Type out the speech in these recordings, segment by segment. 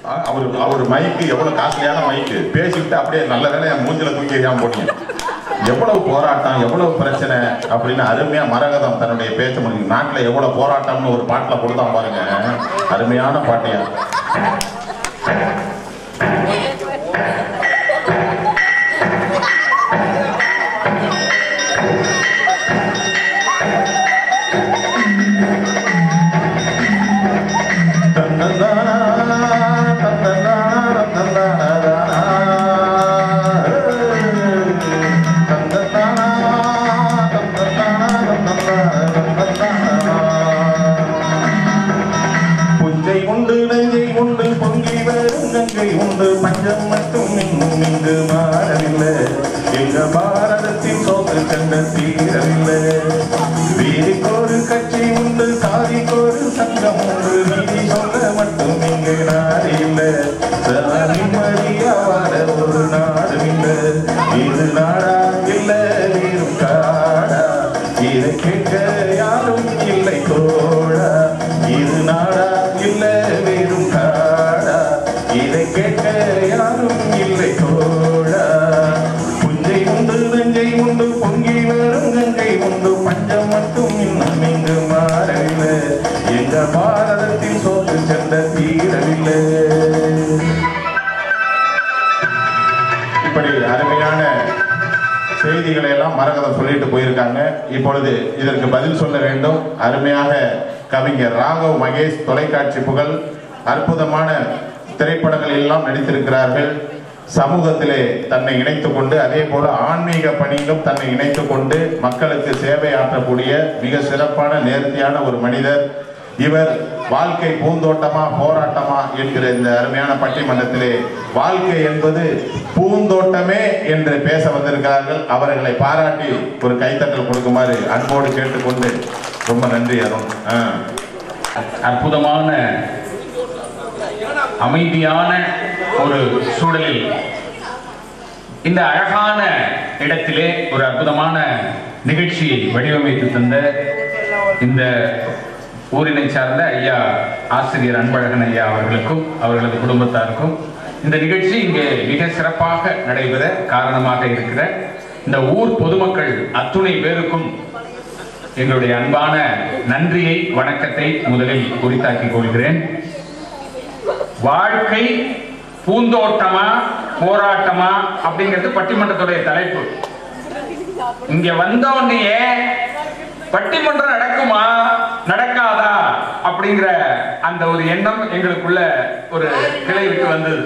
ஆ, அவர் அவர் மைக்கு எவ்வளவு காஸ்ட்லியான மைக்கு பேசிக்கிட்டு அப்படியே நல்ல வேலை என் மூஞ்சில தூக்கி எறியாம போட்டீங்க எவ்வளவு போராட்டம் எவ்வளவு பிரச்சனை அப்படின்னு அருமையா மரகதம் தன்னுடைய பேச்ச முடியும் நாட்டுல எவ்வளவு போராட்டம்னு ஒரு பாட்டுல கொடுத்தா பாருங்க அருமையான பாட்டியா புஞ்சை உண்டு நஞ்சை உண்டு பொங்கி வரும் கங்கை உண்டு பஞ்சம் மட்டும் இன்னும் இங்கு மாறவில்லை எங்க பாரதத்தின் சோற்று கண்ட தீரவில்லை வீதிக்கொரு கட்சி உண்டு சாதிக்கொரு சங்கம் உண்டு நீதி சொல்ல மட்டும் இங்கு நாடு இல்லை நிம்மதியா வாழ ஒரு நாடு இல்லை இது நாடா இல்லை வீரும் காடா இதை கேட்க யாரும் இல்லை தோழா இது நாடா இல்லை வெறும் காடா இதை கேட்க யாரும் இல்லை தோழா புஞ்சை உண்டு நஞ்சை உண்டு பொங்கி வரும் கங்கை உண்டு பஞ்சம் மட்டும் இன்னும் இங்கு மாறவில்லை எங்க பாரதத்தின் சோற்று சென்ற தீரவில்லை இப்படி அருமையான செய்திகளை எல்லாம் மரகதம் சொல்லிட்டு போயிருக்காங்க இப்பொழுது இதற்கு பதில் சொல்ல வேண்டும் அருமையாக கவிஞர் ராகவ் மகேஷ் தொலைக்காட்சி புகழ் அற்புதமான திரைப்படங்கள் எல்லாம் நடித்திருக்கிறார்கள் சமூகத்திலே தன்னை இணைத்துக் கொண்டு அதே போல ஆன்மீக பணியிலும் தன்னை இணைத்துக் கொண்டு மக்களுக்கு சேவை ஆற்றக்கூடிய மிக சிறப்பான நேர்த்தியான ஒரு மனிதர் இவர் வாழ்க்கை பூந்தோட்டமா போராட்டமா என்கிற இந்த அருமையான பட்டிமன்றத்திலே வாழ்க்கை என்பது பூந்தோட்டமே என்று பேச வந்திருக்கிறார்கள் அவர்களை பாராட்டி ஒரு கைத்தட்டல் கொடுக்குமாறு அன்போடு கேட்டுக்கொண்டு ரொம்ப நன்றி அருண் ஆ. அற்புதமான அமைதியான ஒரு சூழலில் இந்த அழகான இடத்திலே ஒரு அற்புதமான நிகழ்ச்சியை வடிவமைத்து தந்த இந்த ஊரினை சார்ந்த ஐயா ஆசிரியர் அன்பழகன் ஐயா அவர்களுக்கும் அவர்களது குடும்பத்தாருக்கும் இந்த நிகழ்ச்சி இங்கே மிக சிறப்பாக நடைபெற காரணமாக இருக்கிற இந்த ஊர் பொதுமக்கள் அத்துணை பேருக்கும் எங்களுடைய அன்பான நன்றியை வணக்கத்தை முதலில் குறித்தாக்கிக் கொள்கிறேன் வாழ்க்கை பூந்தோட்டமா போராட்டமா அப்படிங்கிறது பட்டிமன்றத்துடைய தலைப்பு இங்க வந்தோடனே பட்டிமன்றம் நடக்குமா நடக்காதா அப்படிங்கிற அந்த ஒரு எண்ணம் எங்களுக்குள்ள ஒரு கிளை விட்டு வந்தது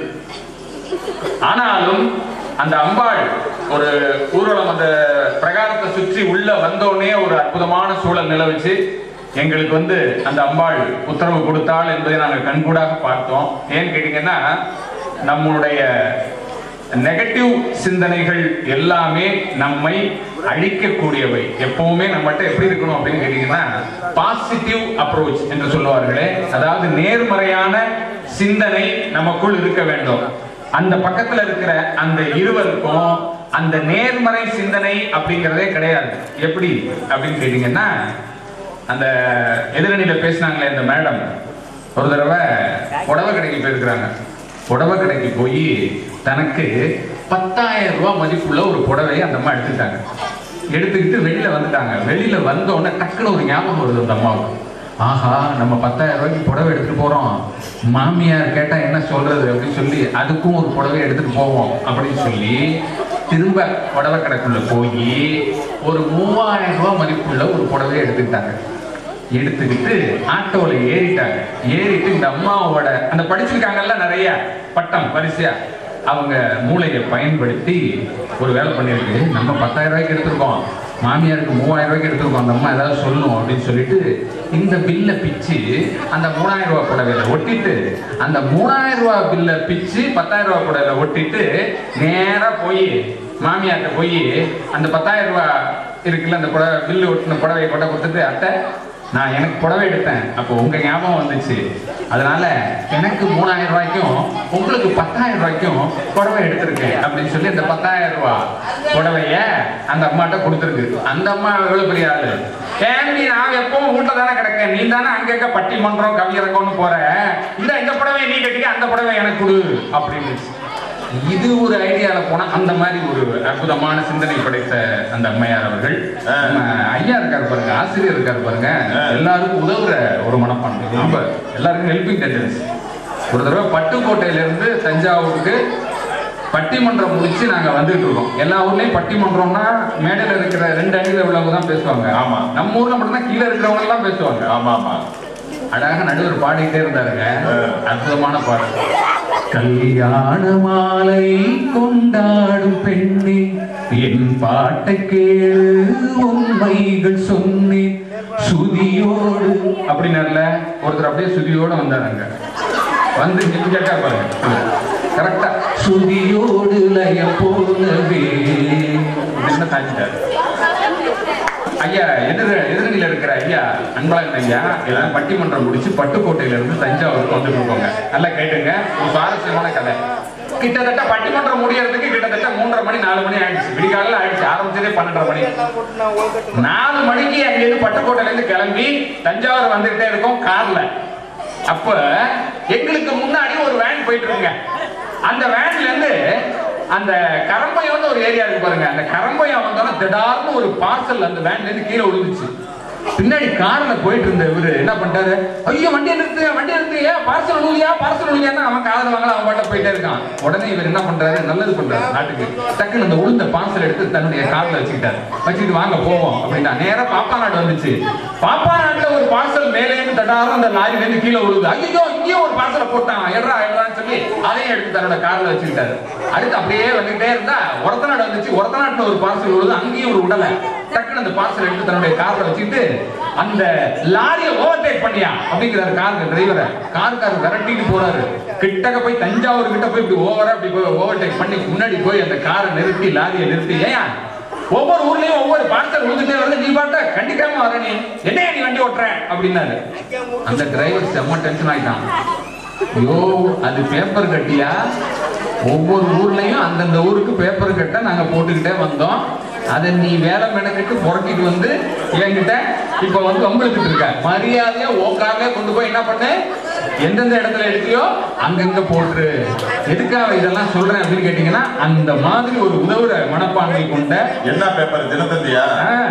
ஆனாலும் அந்த அம்பாள் ஒரு ஊர்வலம் அந்த பிரகாரத்தை சுற்றி உள்ள வந்தோடனே ஒரு அற்புதமான சூழல் நிலவுச்சு எங்களுக்கு வந்து அந்த அம்பாள் உத்தரவு கொடுத்தாள் என்பதை நாங்கள் கண்கூடாக பார்த்தோம் ஏன்னு கேட்டீங்கன்னா நம்மளுடைய நெகட்டிவ் சிந்தனைகள் எல்லாமே நம்மை அழிக்கக்கூடியவை எப்பவுமே நம்மகிட்ட எப்படி இருக்கணும் அப்படின்னு கேட்டீங்கன்னா பாசிட்டிவ் அப்ரோச் என்று சொல்லுவார்களே அதாவது நேர்மறையான சிந்தனை நமக்குள் இருக்க வேண்டும் அந்த பக்கத்துல இருக்கிற அந்த இருவருக்கும் அந்த நேர்மறை சிந்தனை அப்படிங்கிறதே கிடையாது எப்படி அப்படின்னு கேட்டீங்கன்னா அந்த எதிரணியில பேசினாங்களே அந்த மேடம் ஒரு தடவை புடவை கடைக்கு போயிருக்கிறாங்க புடவை கடைக்கு போய் தனக்கு பத்தாயிரம் ரூபாய் மதிப்புள்ள ஒரு புடவையை அந்த அம்மா எடுத்துட்டாங்க எடுத்துக்கிட்டு வெளியில வந்துட்டாங்க வெளியில வந்த உடனே டக்குன்னு ஒரு ஞாபகம் வருது அந்த அம்மாவுக்கு ஆஹா நம்ம பத்தாயிரம் ரூபாய்க்கு புடவை எடுத்துட்டு போறோம் மாமியார் கேட்டா என்ன சொல்றது அப்படின்னு சொல்லி அதுக்கும் ஒரு புடவை எடுத்துட்டு போவோம் அப்படின்னு சொல்லி திரும்ப புடவை கடைக்குள்ள போய் ஒரு மூவாயிரம் ரூபாய் மதிப்புள்ள ஒரு புடவையை எடுத்துக்கிட்டாங்க எடுத்துக்கிட்டு ஆட்டோல ஏறிட்டாங்க ஏறிட்டு இந்த அம்மாவோட அந்த படிச்சிருக்காங்கல்ல நிறைய பட்டம் வரிசையா அவங்க மூளையை பயன்படுத்தி ஒரு வேலை பண்ணியிருக்கு நம்ம பத்தாயிரம் ரூபாய்க்கு எடுத்திருக்கோம் மாமியாருக்கு மூவாயிரம் ரூபாய்க்கு எடுத்திருக்கோம் அந்த அம்மா ஏதாவது சொல்லணும் அப்படின்னு சொல்லிட்டு இந்த பில்லை பிச்சு அந்த மூணாயிரம் ரூபாய் புடவையில ஒட்டிட்டு அந்த மூணாயிரம் ரூபாய் பில்லை பிச்சு பத்தாயிரம் ரூபாய் புடவையில ஒட்டிட்டு நேரா போய் மாமியார்கிட்ட போய் அந்த பத்தாயிரம் ரூபாய் இருக்குல்ல அந்த புடவை பில்லு ஒட்டின புடவையை கொண்ட கொடுத்துட்டு அத்தை நான் எனக்கு புடவை எடுத்தேன் அப்போ உங்க ஞாபகம் வந்துச்சு அதனால எனக்கு மூணாயிரம் ரூபாய்க்கும் உங்களுக்கு பத்தாயிரம் ரூபாய்க்கும் புடவை எடுத்திருக்கேன் அப்படின்னு சொல்லி அந்த பத்தாயிரம் ரூபாய் புடவைய அந்த அம்மாட்ட கொடுத்துருக்கு அந்த அம்மா எவ்வளவு பெரிய ஆளு ஏண்டி நான் எப்பவும் வீட்டுல தானே கிடக்கேன் நீ தானே அங்கங்க பட்டிமன்றம் கவியரங்கம்னு போற இந்த இந்த புடவை நீ கட்டிக்க அந்த புடவை எனக்கு கொடு அப்படின்னு இது ஒரு ஐடியால போனா அந்த மாதிரி ஒரு அற்புதமான சிந்தனை படைத்த அந்த அம்மையார் அவர்கள் ஆ. நம்ம ஐயா இருக்காரு பாருங்க ஆசிரியர் இருக்காரு பாருங்க ஆ. எல்லாருக்கும் உதவுற ஒரு மனப்பான்மை ரொம்ப எல்லாருக்கும் ஹெல்பிங் டெண்டன்ஸ் ஒரு தடவை பட்டுக்கோட்டையில இருந்து தஞ்சாவூருக்கு பட்டிமன்றம் முடிச்சு நாங்க வந்துட்டு இருக்கோம் எல்லா ஊர்லயும் பட்டிமன்றம்னா மேடையில இருக்கிற ரெண்டு அடியில உள்ளவங்க தான் பேசுவாங்க ஆமா. நம்ம ஊர்ல மட்டும்தான் கீழே இருக்கிறவங்க எல்லாம் பேசுவாங்க ஆமா ஆமா அழகாக நடுவர் பாடிக்கிட்டே இருந்தாருங்க ஆ. அற்புதமான பாடல் கல்யாண மாலை கொண்டாடும் பெண்ணே என் பாட்டை கேளு உண்மைகள் சொன்னேன் சுதியோடு அப்படின்னார்ல ஒருத்தர் அப்படியே சுதியோட வந்தாருங்க வந்து நின்று கேட்டா பாருங்க கரெக்டா சுதியோடு லயம் போலவே என்ன தாக்கிட்டாரு ஐயா எதிர எதிரணியில இருக்கிற ஐயா அன்பழகன் ஐயா எல்லாம் பட்டிமன்றம் முடிச்சு பட்டுக்கோட்டையில இருந்து தஞ்சாவூருக்கு வந்துட்டு இருக்கோங்க நல்லா கேட்டுங்க ஒரு சுவாரஸ்யமான கதை கிட்டத்தட்ட பட்டிமன்றம் முடியறதுக்கு கிட்டத்தட்ட மூன்றரை மணி நாலு மணி ஆயிடுச்சு விடிகாலில் ஆயிடுச்சு ஆரம்பிச்சதே பன்னெண்டரை மணி நாலு மணிக்கு அங்கிருந்து பட்டுக்கோட்டையில இருந்து கிளம்பி தஞ்சாவூர் வந்துகிட்டே இருக்கோம் கார்ல அப்ப எங்களுக்கு முன்னாடி ஒரு வேன் போயிட்டு இருக்குங்க அந்த வேன்ல இருந்து அந்த கரம்பையோன்னு ஒரு ஏரியா இருக்கு பாருங்க அந்த கரம்பையம் வந்தோன்னா திடார்னு ஒரு பார்சல் அந்த வேன்ல இருந்து கீழே விழுந்துச்சு பின்னாடி கார்ல போயிட்டு இருந்த இவரு என்ன பண்ணிட்டாரு ஐயோ வண்டியை நிறுத்து வண்டியை நிறுத்து ஏன் பார்சல் விழுவியா பார்சல் விழுவியான்னு அவன் காதல வாங்கல அவன் பாட்ட போயிட்டே இருக்கான் உடனே இவர் என்ன பண்றாரு நல்லது பண்றாரு நாட்டுக்கு டக்குன்னு அந்த உளுந்த பார்சல் எடுத்து தன்னுடைய கார்ல வச்சுக்கிட்டாரு வச்சுக்கிட்டு வாங்க போவோம் அப்படின்னா நேரா பாப்பா நாடு வந்துச்சு பாப்பா நாட்டுல ஒரு பார்சல் மேலே இருந்து தடாரம் அந்த லாரில இருந்து கீழே விழுது ஐயோ இங்கேயும் ஒரு பார்சலை போட்டான் எட்ரா எட்ரான்னு சொல்லி அதையும் எடுத்து தன்னோட கார்ல வச்சுக்கிட்டாரு அடுத்து அப்படியே வந்துகிட்டே இருந்தா ஒரத்த நாடு வந்துச்சு ஒரத்த நாட்டுல ஒரு பார்சல் விழுது அங்கேயும் ஒரு உடலை டக்குன்னு அந்த பார்சல் எடுத்து தன்னுடைய கார்ல வச்சுக்கிட்டு அந்த லாரியை ஓவர்டேக் பண்ணியா அப்படிங்கிறாரு கார் டிரைவரை கார்காரர் விரட்டிட்டு போறாரு கிட்டக்க போய் தஞ்சாவூர் கிட்ட போய் இப்படி ஓவரா இப்படி போய் ஓவர்டேக் பண்ணி முன்னாடி போய் அந்த காரை நிறுத்தி லாரியை நிறுத்தி ஏன் ஒவ்வொரு ஊர்லயும் ஒவ்வொரு பார்சல் விழுந்துட்டே வருது நீ பாட்ட கண்டிக்காம வர நீ என்னையா நீ வண்டி ஓட்டுற அப்படின்னாரு அந்த டிரைவர் செம்ம டென்ஷன் ஆயிட்டான் ஐயோ அது பேப்பர் கட்டியா ஒவ்வொரு ஊர்லயும் அந்தந்த ஊருக்கு பேப்பர் கட்ட நாங்க போட்டுக்கிட்டே வந்தோம் அதை நீ வேலை மெனக்கிட்டு புரட்டிட்டு வந்து என்கிட்ட இப்ப வந்து வம்பிழுத்துட்டு இருக்க மரியாதையா ஓக்காரே கொண்டு போய் என்ன பண்ணு எந்தெந்த இடத்துல எடுத்தியோ அங்கங்க போட்டுரு எதுக்காக இதெல்லாம் சொல்றேன் அப்படின்னு கேட்டீங்கன்னா அந்த மாதிரி ஒரு உதவுற மனப்பான்மை கொண்ட என்ன பேப்பர் தினத்தந்தியா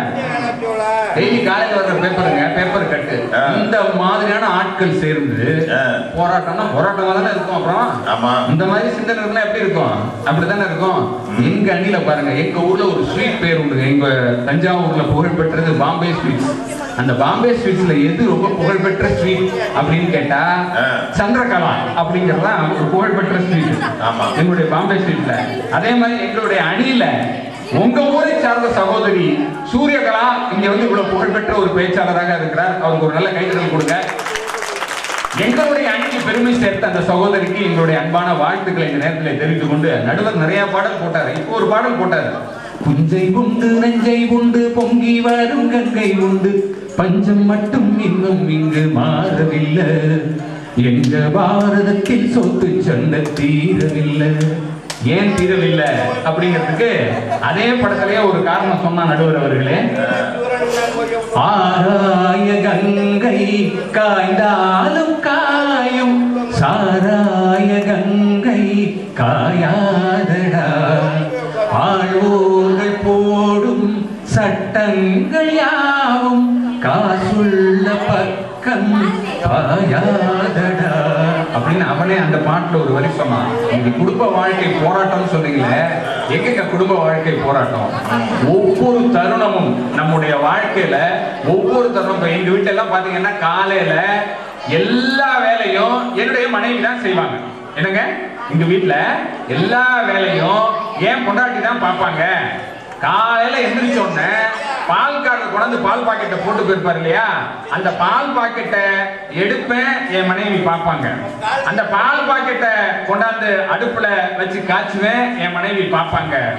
டெய்லி காலையில வர்ற பேப்பருங்க பேப்பர் கட்டு ஆ. இந்த மாதிரியான ஆட்கள் சேர்ந்து ஆ. போராட்டம்னா போராட்டமா தானே இருக்கும் அப்புறம் ஆமா இந்த மாதிரி சிந்தனை இருந்தா எப்படி இருக்கும் அப்படித்தானே இருக்கும் எங்க அணில பாருங்க எங்க ஊர்ல ஒரு ஸ்வீட் பேர் உண்டு எங்க தஞ்சாவூர்ல புகழ் பெற்றது பாம்பே ஸ்வீட்ஸ் அந்த பாம்பே ஸ்வீட்ஸ்ல எது ரொம்ப புகழ்பெற்ற ஸ்வீட் அப்படின்னு கேட்டா ஆ. சந்திரகலா அப்படிங்கறது தான் ஒரு புகழ்பெற்ற ஸ்வீட் ஆமா. எங்களுடைய பாம்பே ஸ்வீட்ல அதே மாதிரி எங்களுடைய அணியில உங்க ஊரை சார்ந்த சகோதரி சூரியகலா இங்க வந்து இவ்வளவு புகழ்பெற்ற ஒரு பேச்சாளராக இருக்கிறார் அவருக்கு ஒரு நல்ல கைதறல் கொடுங்க எங்களுடைய அணிக்கு பெருமை சேர்த்த அந்த சகோதரிக்கு எங்களுடைய அன்பான வாழ்த்துக்களை இந்த நேரத்தில் தெரிவித்துக் கொண்டு நடுவர் நிறைய பாடல் போட்டாரு இப்போ ஒரு பாடல் போட்டாரு புஞ்சை உண்டு நஞ்சை உண்டு பொங்கி வரும் கங்கை உண்டு பஞ்சம் மட்டும் இன்னும் இங்கு மாறவில்லை எங்க பாரதத்தில் சொத்து சண்டை தீரவில்லை ஏன் தீரவில்லை அப்படிங்கிறதுக்கு அதே படத்திலேயே ஒரு காரணம் சொன்னா நடுவர் அவர்களே ஆராய கங்கை காய்ந்தாலும் காயும் சாராய கங்கை காயாதடா ஆழ்வோர்கள் போடும் சட்டங்கள் யாவும் காசுள்ள பக்கம் பாயாதடா அப்படின்னு அவனே அந்த பாட்டுல ஒரு வரி சொன்னான் நீங்க குடும்ப வாழ்க்கை போராட்டம்னு சொன்னீங்களே எங்க குடும்ப வாழ்க்கை போராட்டம் ஒவ்வொரு தருணமும் நம்முடைய வாழ்க்கையில ஒவ்வொரு தருணம் இப்ப எங்க வீட்டுல எல்லாம் பாத்தீங்கன்னா காலையில எல்லா வேலையும் என்னுடைய மனைவி தான் செய்வாங்க என்னங்க எங்க வீட்டுல எல்லா வேலையும் ஏன் பொண்டாட்டி தான் பார்ப்பாங்க காலையில எந்திரிச்ச உடனே பால்காரர் கொண்டாந்து பால் பாக்கெட்டை போட்டு போயிருப்பாரு இல்லையா அந்த பால் பாக்கெட்டை எடுப்பேன் என் மனைவி பார்ப்பாங்க அந்த பால் பாக்கெட்டை கொண்டாந்து அடுப்புல வச்சு காய்ச்சுவேன் என் மனைவி பார்ப்பாங்க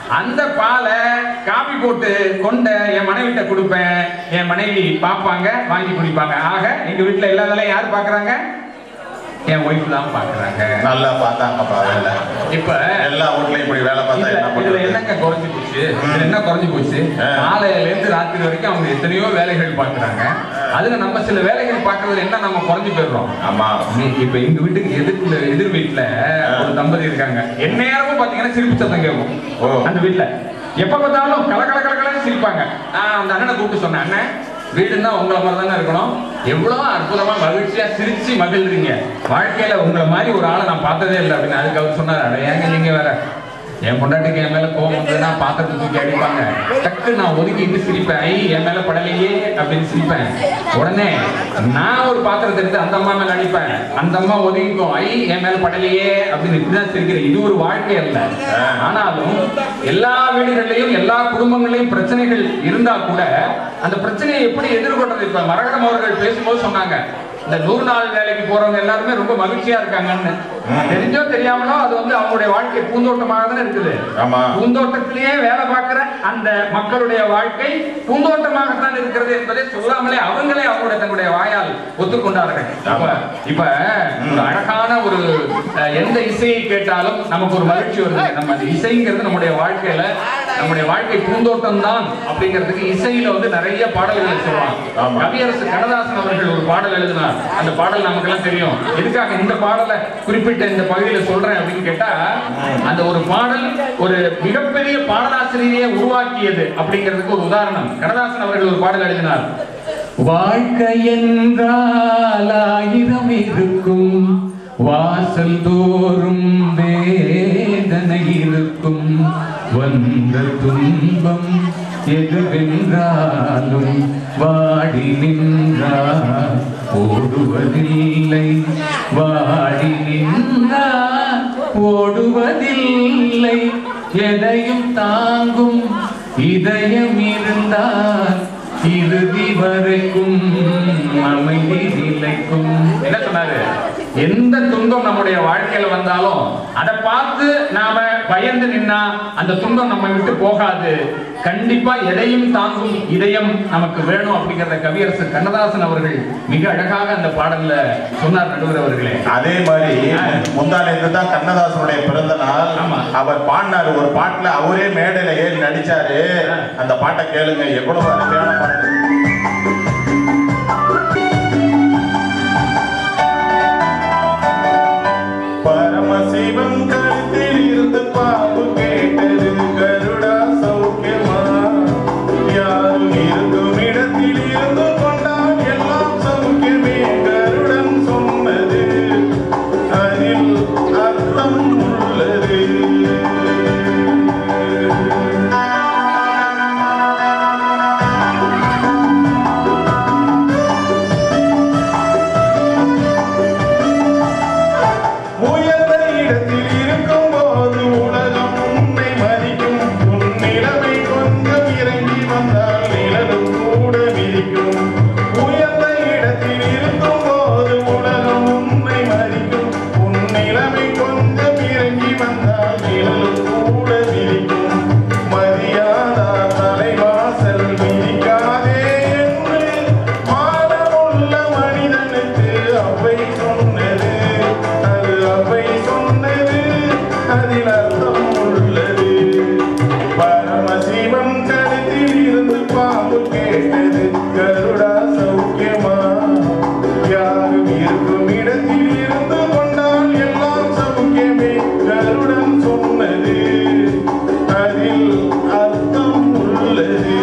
அந்த பாலை காபி போட்டு கொண்ட என் மனைவிட்ட கொடுப்பேன் என் மனைவி பார்ப்பாங்க வாங்கி குடிப்பாங்க ஆக எங்க வீட்டுல எல்லா வேலையும் யார் பாக்குறாங்க என் ஒய்ஃப் தான் பாக்குறாங்க நல்லா பார்த்தாங்கப்பா வேலை இப்ப எல்லா வீட்லயும் இப்படி வேலை பார்த்தா இதுல என்ன இதுல பண்றது என்னங்க குறைஞ்சு போச்சு இதுல என்ன குறைஞ்சு போச்சு ஆ. காலையில இருந்து ராத்திரி வரைக்கும் அவங்க எத்தனையோ வேலைகள் பாக்குறாங்க அதுல நம்ம சில வேலைகள் பாக்குறதுல என்ன நம்ம குறைஞ்சு போயிடுறோம் ஆமா நீ- இப்ப எங்க வீட்டுக்கு எதிர்ல எதிர் வீட்டுல ஒரு தம்பதி இருக்காங்க எந்நேரமும் பாத்தீங்கன்னா சிரிப்பு சத்தம் கேட்கும் ஓ. அந்த வீட்டுல எப்ப பார்த்தாலும் கல கல கல கலன்னு சிரிப்பாங்க நான் அந்த அண்ணனை கூப்பிட்டு சொன்னேன் அண்ணன் வீடுன்னா உங்களை மாதிரி தானே இருக்கணும் எவ்வளவு அற்புதமா மகிழ்ச்சியா சிரிச்சு மகிழ்றீங்க வாழ்க்கையில உங்களை மாதிரி ஒரு ஆளை நான் பார்த்ததே இல்லை அப்படின்னு அதுக்கு அவர் சொன்னார் அட ஏங்க நீங்க வேற என் பொண்டாட்டிக்கு என் மேல கோவம் வந்ததுன்னா பாத்திரத்தை தூக்கி அடிப்பாங்க டக்கு நான் ஒதுக்கிட்டு சிரிப்பேன் ஐ என் மேல படலையே அப்படின்னு சிரிப்பேன் உடனே நான் ஒரு பாத்திரத்தை எடுத்து அந்த அம்மா மேல அடிப்பேன் அந்த அம்மா ஒதுங்கிக்கும் ஐ என் மேல படலையே அப்படின்னு இப்படிதான் சிரிக்கிறேன் இது ஒரு வாழ்க்கை அல்ல ஆனாலும் எல்லா வீடுகளிலையும் எல்லா குடும்பங்களையும் பிரச்சனைகள் இருந்தா கூட அந்த பிரச்சனையை எப்படி எதிர்கொள்றது இப்ப மரகதம் அவர்கள் பேசும்போது சொன்னாங்க இந்த நூறு நாள் வேலைக்கு போறவங்க எல்லாருமே ரொம்ப மகிழ்ச்சியா இருக்காங்கன்னு தெரிஞ்சோ தெரியாமலோ அது வந்து அவங்களுடைய வாழ்க்கை பூந்தோட்டமாக தானே இருக்குது ஆமா. பூந்தோட்டத்திலேயே வேலை பார்க்கிற அந்த மக்களுடைய வாழ்க்கை பூந்தோட்டமாகத்தான் இருக்கிறது என்பதை சொல்லாமலே அவங்களே அவங்களுடைய தன்னுடைய வாயால் ஒத்துக்கொண்டார்கள் இப்ப இப்ப ஒரு அழகான ஒரு அஹ், எந்த இசையை கேட்டாலும் நமக்கு ஒரு மகிழ்ச்சி வருது நம்ம அந்த இசைங்கிறது நம்முடைய வாழ்க்கையில நம்முடைய வாழ்க்கை பூந்தோட்டம் தான் அப்படிங்கிறதுக்கு இசையில வந்து நிறைய பாடல்களை சொல்லுவாங்க ஆமா. கவியரசு கண்ணதாசன் அவர்கள் ஒரு பாடல் எழுதினார் அந்த பாடல் நமக்கு எல்லாம் தெரியும் எதுக்காக இந்த பாடலை குறிப்பிட்ட இந்த பகுதியில சொல்றேன் அப்படின்னு கேட்டா அந்த ஒரு பாடல் ஒரு மிகப்பெரிய பாடலாசிரியரை உருவாக்கியது அப்படிங்கிறதுக்கு ஒரு உதாரணம் கண்ணதாசன் அவர்கள் ஒரு பாடல் எழுதினார் வாழ்க்கை என்றால் ஆயிரம் இருக்கும் வாசல் தோறும் வேதனை இருக்கும் வந்த துன்பம் எதுவென்றாலும் வாடி நின்றார் ஓடுவதில்லை வாடி நின்றார் ஓடுவதில்லை எதையும் தாங்கும் இதயம் இருந்தால் இறுதி வரைக்கும் அமைதி நிலைக்கும் என்ன சொன்னாரு எந்த துன்பம் நம்முடைய வாழ்க்கையில வந்தாலும் அதை பார்த்து நாம பயந்து நின்னா அந்த துன்பம் நம்ம விட்டு போகாது கண்டிப்பா எதையும் தாங்கும் இதயம் நமக்கு வேணும் அப்படிங்கறத கவியரசு கண்ணதாசன் அவர்கள் மிக அழகாக அந்த பாடல்ல சொன்னார் நடுவர் அவர்களே அதே மாதிரி முந்தானேத்து தான் கண்ணதாசனுடைய பிறந்த நாள் ஆமா. அவர் பாடினாரு ஒரு பாட்டுல அவரே மேடையில ஏறி நடிச்சாரு அந்த பாட்டை கேளுங்க எவ்வளவு அருமையான பாட்டு பரமசிவன் கழுத்தில் இருந்து பாம்பு கேட்டது கருடா சௌக்கியமா யாரும் இருக்கும் இடத்தில் இருந்து கொண்டால் எல்லாம் சௌக்கியமே கருடன் சொன்னது அதில் அர்த்தம் உள்ளது உயர்ந்த இடத்தில் இருக்கும் போது உலகம் உன்னை மதிக்கும் உன் நிலைமை கொஞ்சம் இறங்கி வந்தால் நிழலும் கூட மிதிக்கும் உயர்ந்த இடத்தில் இருக்கும் போது உலகம் உன்னை மதிக்கும் உன் நிலைமை கொஞ்சம் இறங்கி வந்தால் நிழலும் கூட மிதிக்கும் மதியாதா தலைவாசல் மிதிக்காதே என்று மானமுள்ள மனிதனுக்கு அவை சொன்னது அது அவை சொன்னது அதில் அர்த்தம் உள்ளது பரமசிவம் கருத்தில் இருந்து பாம்பு கேட்டது கருடா சௌக்கியமா யாரும் இருக்கும் இடத்தில் இருந்து கொண்டால் எல்லாம் சௌக்கியமே கருடன் சொன்னது அதில் அர்த்தம் உள்ளது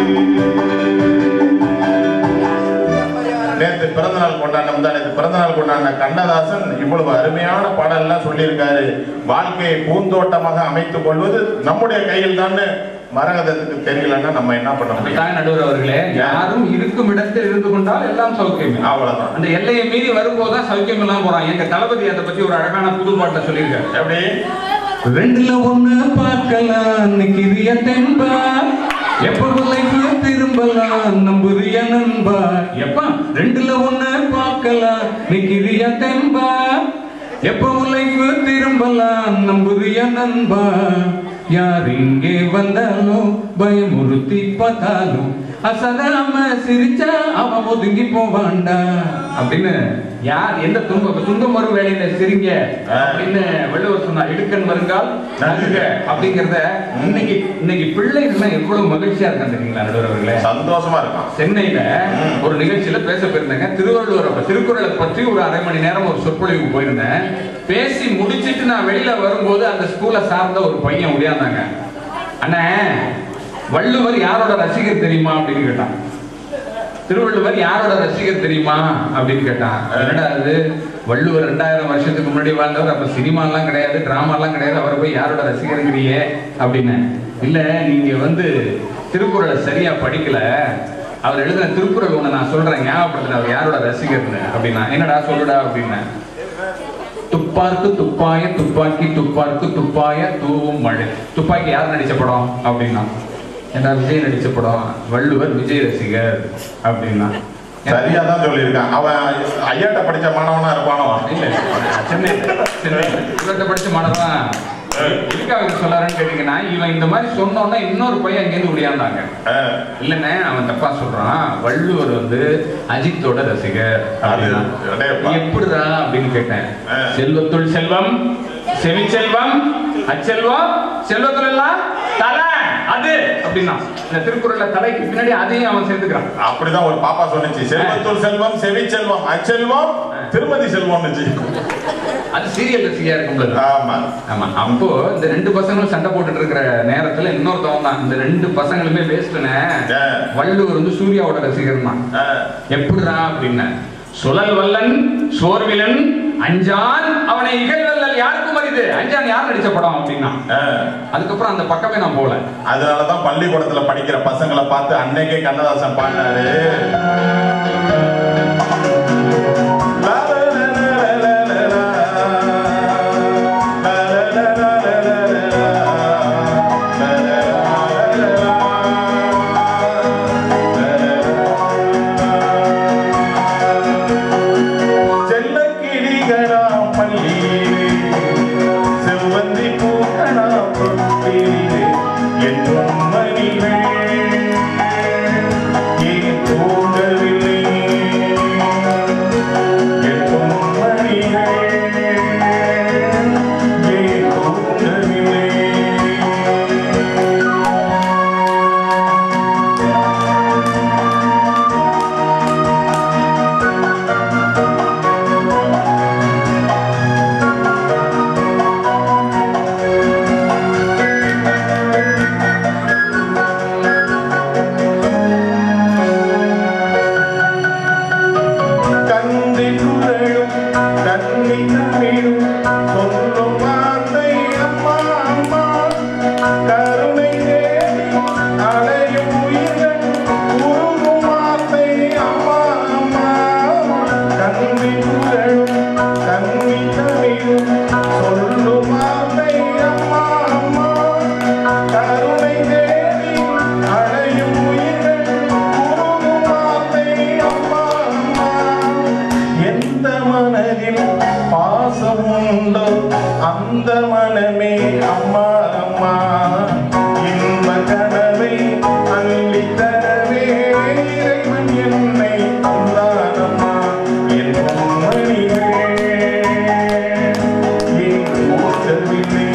நேற்று பிறந்த நாள் கொண்டாட்டம் தான் நேற்று பிறந்த நாள் கொண்டாடின கண்ணதாசன் இவ்வளவு அருமையான பாடல்லாம் சொல்லியிருக்காரு வாழ்க்கையை பூந்தோட்டமாக அமைத்துக் கொள்வது நம்முடைய கையில் தான் மரகதத்துக்கு தெரியலன்னா நம்ம என்ன பண்ண முடியும் அப்படித்தான் நடுவர் அவர்களே யாரும் இருக்கும் இடத்தில் இருந்து கொண்டால் எல்லாம் சௌக்கியமே அவ்வளவுதான் அந்த எல்லையை மீறி வரும்போது தான் சௌக்கியம் எல்லாம் போறான் எங்க தளபதி அதை பத்தி ஒரு அழகான புது பாட்டுல சொல்லியிருக்காரு எப்படி ரெண்டுல ஒண்ணு பார்க்கலாம் கிரிய தென்பா எப்ப லைஃப் திரும்பலாம் நம்புறிய நண்பா எப்ப ரெண்டுல ஒண்ணு பார்க்கலாம் நிக்கிறிய தெம்பா எப்ப லைஃப் திரும்பலாம் நம்புறிய நண்பா யார் இங்கே வந்தாலும் பயமுறுத்தி பார்த்தாலும் அசராம சிரிச்சா அவன் ஒதுங்கி போவான்டா அப்படின்னு யார் எந்த துன்ப துன்பம் வரும் வேலையில சிரிங்க அப்படின்னு வள்ளுவர் சொன்னார் இடுக்கன் வருங்கால் நகுக அப்படிங்கறத இன்னைக்கு இன்னைக்கு பிள்ளைகள்லாம் எவ்வளவு மகிழ்ச்சியா இருக்காங்க தெரியுங்களா நடுவர் அவர்களே சந்தோஷமா இருக்கும் சென்னையில ஒரு நிகழ்ச்சியில பேச போயிருந்தேங்க திருவள்ளுவர் அப்ப திருக்குறளை பற்றி ஒரு அரை மணி நேரம் ஒரு சொற்பொழிவுக்கு போயிருந்தேன் பேசி முடிச்சிட்டு நான் வெளியில வரும்போது அந்த ஸ்கூலை சார்ந்த ஒரு பையன் உடையாந்தாங்க அண்ணே வள்ளுவர் யாரோட ரசிகர் தெரியுமா அப்படின்னு கேட்டான் திருவள்ளுவர் யாரோட ரசிகர் தெரியுமா அப்படின்னு கேட்டான் என்னடா அது வள்ளுவர் ரெண்டாயிரம் வருஷத்துக்கு முன்னாடி வாழ்ந்தவர் அப்ப சினிமாலாம் கிடையாது டிராமாலாம் கிடையாது அவரை போய் யாரோட ரசிகருங்கிறியே அப்படின்னு இல்ல நீங்க வந்து திருக்குறளை சரியா படிக்கல அவர் எழுதின திருக்குறள் ஒண்ணு நான் சொல்றேன் ஞாபகப்படுத்துறேன் அவர் யாரோட ரசிகர்னு அப்படின்னா என்னடா சொல்லுடா அப்படின்னேன் துப்பார்க்கு துப்பாய துப்பாக்கி துப்பார்க்கு துப்பாய தூவும் மழை துப்பாக்கி யார் நடிச்ச படம் அப்படின்னா ஏன்னா விஜய் நடிச்ச படம் வள்ளுவர் விஜய் ரசிகர் அப்படின்னா சரியா தான் சொல்லியிருக்கான் அவன் ஐயாட்ட படிச்ச மாணவனா இருப்பானோ இல்ல சென்னை சென்னை இவர்கிட்ட படிச்ச மாணவன் எதுக்காக இதை சொல்லாருன்னு கேட்டீங்கன்னா இவன் இந்த மாதிரி சொன்னோன்னா இன்னொரு பையன் அங்கேருந்து முடியாண்டாங்க அஹ், இல்லைண்ணே அவன் தப்பா சொல்றான் வள்ளுவர் வந்து அஜித்தோட ரசிகர் அது, அப்படின்னா. அடேப்பா. எப்படிடா அப்படின்னு கேட்டேன் ஆ. செல்வத்துள் செல்வம் செவிச்செல்வம் அச்செல்வம் செல்வத்துள் எல்லாம் தலை அது அப்படின்னா இந்த திருக்குறள்ல தலைக்கு பின்னாடி அதையும் அவன் சேர்த்துக்கிறான் அப்படிதான் ஒரு பாப்பா சொன்னுச்சு செல்வத்துள் செல்வம் செவி செல்வம் அச்செல்வம் திருமதி செல்வம்னுச்சு அது சீரியல் ரசிகையா இருக்கும்ல ஆமா ஆமா அப்போ இந்த ரெண்டு பசங்களும் சண்டை போட்டுட்டு இருக்கிற நேரத்துல இன்னொருத்தவன் தான் இந்த ரெண்டு பசங்களுமே வேஸ்ட்னே ஆ. வள்ளுவர் வந்து சூர்யாவோட ரசிகர் தான் அஹ், எப்படிடா அப்படின்னு சுழல் வல்லன் சோர்விலன் அஞ்சான் அவனை இகழ்வல்லல் யாருக்கும் அறிது அஞ்சான் யார் நடிச்ச படம் அப்படின்னா அஹ். அதுக்கப்புறம் அந்த பக்கமே நான் போல அதனாலதான் பள்ளிக்கூடத்துல படிக்கிற பசங்களை பார்த்து அன்னைக்கே கண்ணதாசன் பாடினாரு செல்லக்கிளிகளாம் பள்ளியிலே செவ்வந்தி பூக்களாம் தொட்டிலே என்னும் மணிகள் ஏன் தூங்கவில்லை என்னும் மணிகள் ஏன் தூங்கவில்லை கந்தி குரலும் கண்ணி தமிழும் சொல்லும் வார்த்தை அம்மா அம்மா கருணை தேடி அடையும் உயிர்கள் உருகும் வார்த்தை அம்மா அம்மா கந்தி குரலும் கண்ணி தமிழும் சொல்லும் வார்த்தை அம்மா அம்மா கருணை தேடி அடையும் உயிர்கள் உருகும் வார்த்தை அம்மா அம்மா எந்த மனதில் பாசம் உண்டோ அந்த மனமே அம்மா அம்மா இன்ப கனவை அள்ளி தரவே இறைவன் என்னை தந்தானம்மா என் மணிகள் ஏன் ஓட்டவில்லை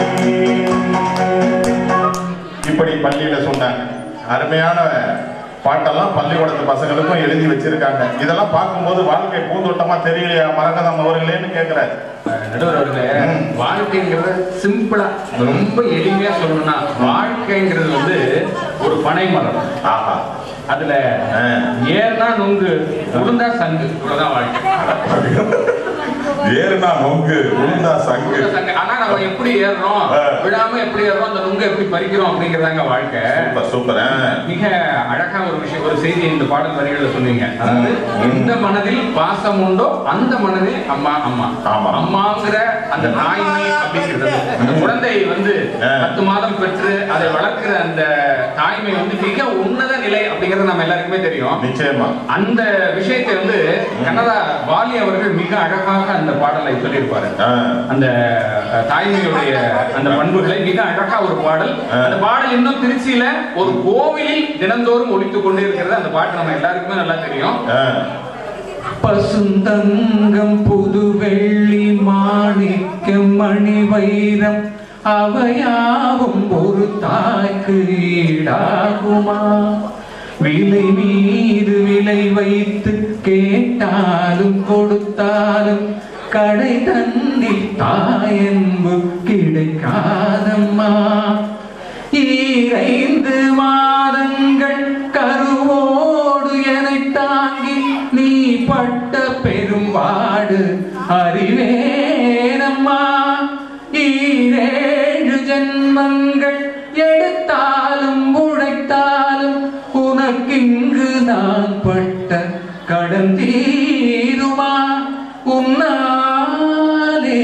இப்படி பள்ளியில சொன்னாங்க அருமையான பாட்டெல்லாம் பள்ளிக்கூடத்து பசங்களுக்கும் எழுதி வச்சிருக்காங்க இதெல்லாம் பார்க்கும்போது வாழ்க்கை பூந்தோட்டமா தெரியலையா மரகதம் அவர்களேன்னு கேக்குறாரு நடுவர் அவர்களே ம். வாழ்க்கைங்கிறது சிம்பிளா ரொம்ப எளிமையா சொல்லணும்னா வாழ்க்கைங்கிறது வந்து ஒரு பனை மரம் ஆஹா அதுல ஆ. ஏர்னா நுங்கு உளுந்தா சங்கு இவ்வளவுதான் வாழ்க்கை ஏறுனா நொங்கு உளுந்தா சங்கு உளுந்தா சங்கு. ஆனா நம்ம எப்படி ஏறுறோம் ஆ. விடாம எப்படி ஏறுறோம் அந்த நுங்க எப்படி பறிக்கிறோம் அப்படிங்கறதாங்க வாழ்க்கை சூப்பர் சூப்பர் ஆ. மிக அழகா ஒரு விஷயம் ஒரு செய்தி இந்த பாடல் வரிகள்ல சொன்னீங்க அதாவது எந்த மனதில் பாசம் உண்டோ அந்த மனதில் அம்மா அம்மா ஆமா. அம்மாங்கிற அந்த தாய்மை அப்படிங்கிறது அந்த குழந்தை வந்து ஆ. பத்து மாதம் பெற்று அதை வளர்க்கிற அந்த தாய்மை வந்து மிக உன்னத நிலை அப்படிங்கிறது நம்ம எல்லாருக்குமே தெரியும் நிச்சயமா அந்த விஷயத்தை வந்து கனடா வாலி அவர்கள் மிக அழகாக அந்த பாடலை சொல்லியிருப்பாரு ஆ. அந்த அஹ், தாய்மையுடைய அந்த பண்பு பண்புகளை மிக அழகா ஒரு பாடல் அந்த பாடல் இன்னும் திருச்சியில ஒரு கோவிலில் தினந்தோறும் ஒலித்துக் கொண்டே இருக்கிறது அந்த பாட்டு நம்ம எல்லாருக்குமே நல்லா தெரியும் ஆ. பசுந்தங்கம் புது வெள்ளி மாணிக்கம் மணி வைரம் அவையாவும் ஒரு தாய்க்கு ஈடாகுமா விலை மீது விலை வைத்து கேட்டாலும் கொடுத்தாலும் கடை தன்னில் தாயன்பு கிடைக்காதம்மா ஈரைந்து மாதங்கள் கருவோடு என்னை தாங்கி நீ பட்ட பெரும்பாடு அறிவேனம்மா ஈரேழு ஜென்மங்கள் எடுத்தாலும் உழைத்தாலும் உனக்கிங்கு நான் பட்ட கடன் தீருமா உன்னாலே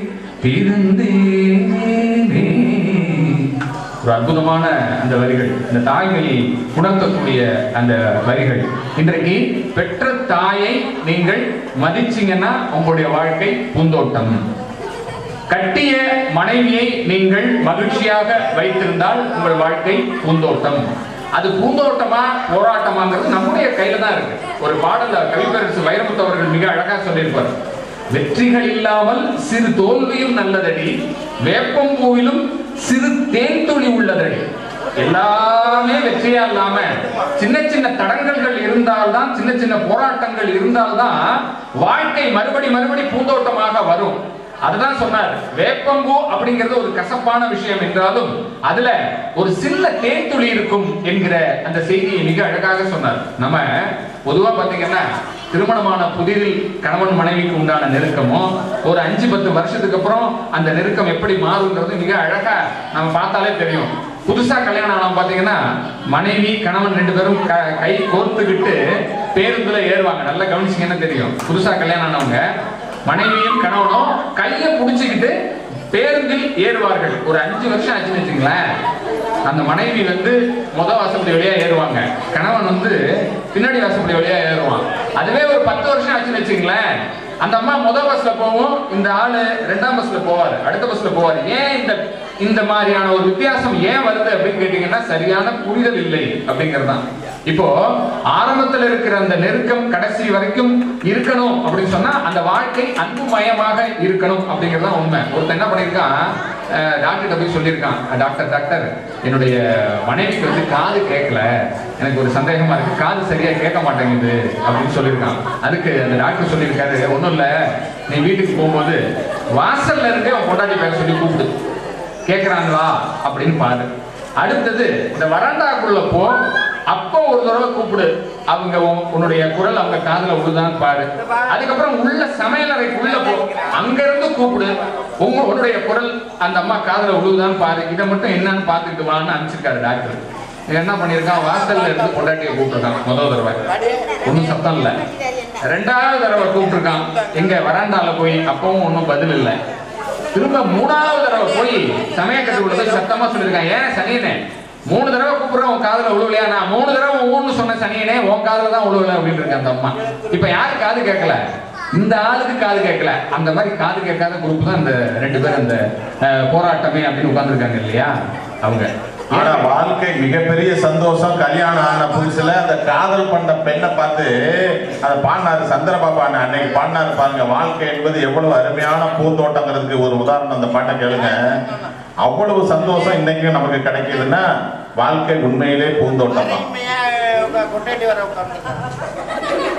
பிறந்தேனே ஒரு அற்புதமான அந்த வரிகள் இந்த தாய்மையை உணர்த்தக்கூடிய அந்த வரிகள் இன்றைக்கு பெற்ற தாயை நீங்கள் மதிச்சீங்கன்னா உங்களுடைய வாழ்க்கை பூந்தோட்டம் கட்டிய மனைவியை நீங்கள் மகிழ்ச்சியாக வைத்திருந்தால் உங்கள் வாழ்க்கை பூந்தோட்டம் அது பூந்தோட்டமா போராட்டமாங்கிறது நம்முடைய கையில தான் இருக்கு ஒரு பாடல்ல கவிப்பரசு வைரமுத்து அவர்கள் மிக அழகா சொல்லியிருப்பார் வெற்றிகள் இல்லாமல் சிறு தோல்வியும் நல்லதடி வேப்பம்பூவிலும் சிறு தேன்துளி உள்ளதடி எல்லாமே வெற்றியா இல்லாம சின்ன சின்ன தடங்கல்கள் இருந்தால்தான் சின்ன சின்ன போராட்டங்கள் இருந்தால்தான் வாழ்க்கை மறுபடி மறுபடி பூந்தோட்டமாக வரும் அதுதான் சொன்னார் வேப்பம்பூ அப்படிங்கிறது ஒரு கசப்பான விஷயம் என்றாலும் அதுல ஒரு சின்ன தேன்துளி இருக்கும் என்கிற அந்த செய்தியை மிக அழகாக சொன்னார் நம்ம பொதுவா பாத்தீங்கன்னா திருமணமான புதிதில் கணவன் மனைவிக்கு உண்டான நெருக்கமோ ஒரு அஞ்சு பத்து வருஷத்துக்கு அப்புறம் அந்த நெருக்கம் எப்படி மாறுங்கிறது மிக அழகா நம்ம பார்த்தாலே தெரியும் புதுசா கல்யாணம் ஆனவங்க பாத்தீங்கன்னா மனைவி கணவன் ரெண்டு பேரும் க- கை கோர்த்துக்கிட்டு பேருந்துல ஏறுவாங்க நல்லா கவனிச்சீங்கன்னா தெரியும் புதுசா கல்யாணம் ஆனவங்க மனைவியும் கணவனும் கையை புடிச்சுக்கிட்டு பேருந்தில் ஏறுவார்கள் ஒரு அஞ்சு வருஷம் ஆச்சுன்னு வச்சுங்களேன் அந்த மனைவி வந்து முத வாசப்படி வழியா ஏறுவாங்க கணவன் வந்து பின்னாடி வாசப்படி வழியா ஏறுவான் அதுவே ஒரு பத்து வருஷம் ஆச்சுன்னு வச்சுங்களேன் அந்த அம்மா முத பஸ்ல போவோம் இந்த ஆளு ரெண்டாம் பஸ்ல போவாரு அடுத்த பஸ்ல போவாரு ஏன் இந்த இந்த மாதிரியான ஒரு வித்தியாசம் ஏன் வருது அப்படின்னு கேட்டீங்கன்னா சரியான புரிதல் இல்லை அப்படிங்கிறது தான் இப்போ ஆரம்பத்துல இருக்கிற அந்த நெருக்கம் கடைசி வரைக்கும் இருக்கணும் அப்படின்னு சொன்னா அந்த வாழ்க்கை அன்புமயமாக இருக்கணும் அப்படிங்கிறது தான் உண்மை ஒருத்தன் என்ன பண்ணியிருக்கான் டாக்டர்கிட்ட போய் சொல்லியிருக்கான் "அஹ், டாக்டர் டாக்டர் என்னுடைய மனைவிக்கு வந்து காது கேட்கல எனக்கு ஒரு சந்தேகமா இருக்கு காது சரியா கேட்க மாட்டேங்குது அப்படின்னு சொல்லியிருக்கான் அதுக்கு அந்த டாக்டர் சொல்லியிருக்காரு ஒண்ணும் இல்ல நீ வீட்டுக்கு போகும்போது வாசல்ல இருந்தே உன் பொண்டாட்டி பேர சொல்லி கூப்பிடு கேக்குறாங்களா அப்படின்னு பாரு அடுத்தது இந்த வராண்டாக்குள்ள போ அப்போ ஒரு தடவை கூப்பிடு அவங்க உன்- உன்னுடைய குரல் அவங்க காதுல விழுதான்னு பாரு அதுக்கப்புறம் உள்ள சமையலறைக்குள்ள போ அங்க இருந்து கூப்பிடு உங்க உன்னுடைய குரல் அந்த அம்மா காதுல விழுதான்னு பாரு இதை மட்டும் என்னன்னு பார்த்துட்டு வான்னு அனுப்பிச்சிருக்காரு டாக்டர் இவன் என்ன பண்ணிருக்கான் வாசல்ல இருந்து பொண்டாட்டியை கூப்பிட்டுருக்கான் முதல் தடவை ஒன்றும் சத்தம் இல்லை ரெண்டாவது தடவை கூப்பிட்டுருக்கான் எங்க வராண்டால போய் அப்பவும் ஒன்றும் பதில் இல்லை திரும்ப மூணாவது தடவை போய் சமயக்கட்டுக்குள்ள போய் சத்தமா சொல்லியிருக்கான் ஏன் சனியனே மூணு தடவை கூப்பிடுறேன் உன் காதுல விழுவலையா நான் மூணு தடவை ஊன்னு சொன்ன சனியனே உன் காதுல தான் விழுவல அப்படின்னு இருக்கு அந்த அம்மா இப்ப யாரு காது கேட்கல இந்த ஆளுக்கு காது கேட்கல அந்த மாதிரி காது கேட்காத குரூப் தான் இந்த ரெண்டு பேரும் அந்த அஹ், போராட்டமே அப்படின்னு உட்கார்ந்துருக்காங்க இல்லையா அவங்க ஆனா வாழ்க்கை மிகப்பெரிய சந்தோஷம் கல்யாணம் ஆன புதுசுல அந்த காதல் பண்ண பெண்ணை பார்த்து அதை பாடினாரு சந்திரபாபா அண்ணன் அன்னைக்கு பாடினாரு பாருங்க வாழ்க்கை என்பது எவ்வளவு அருமையான பூந்தோட்டங்கிறதுக்கு ஒரு உதாரணம் அந்த பாட்டை கேளுங்க அவ்வளவு சந்தோஷம் இன்னைக்கு நமக்கு கிடைக்குதுன்னா வாழ்க்கை உண்மையிலே பூந்தோட்டம் தான் உண்மையா உங்க கொண்டாட்டி வர உட்கார்ந்து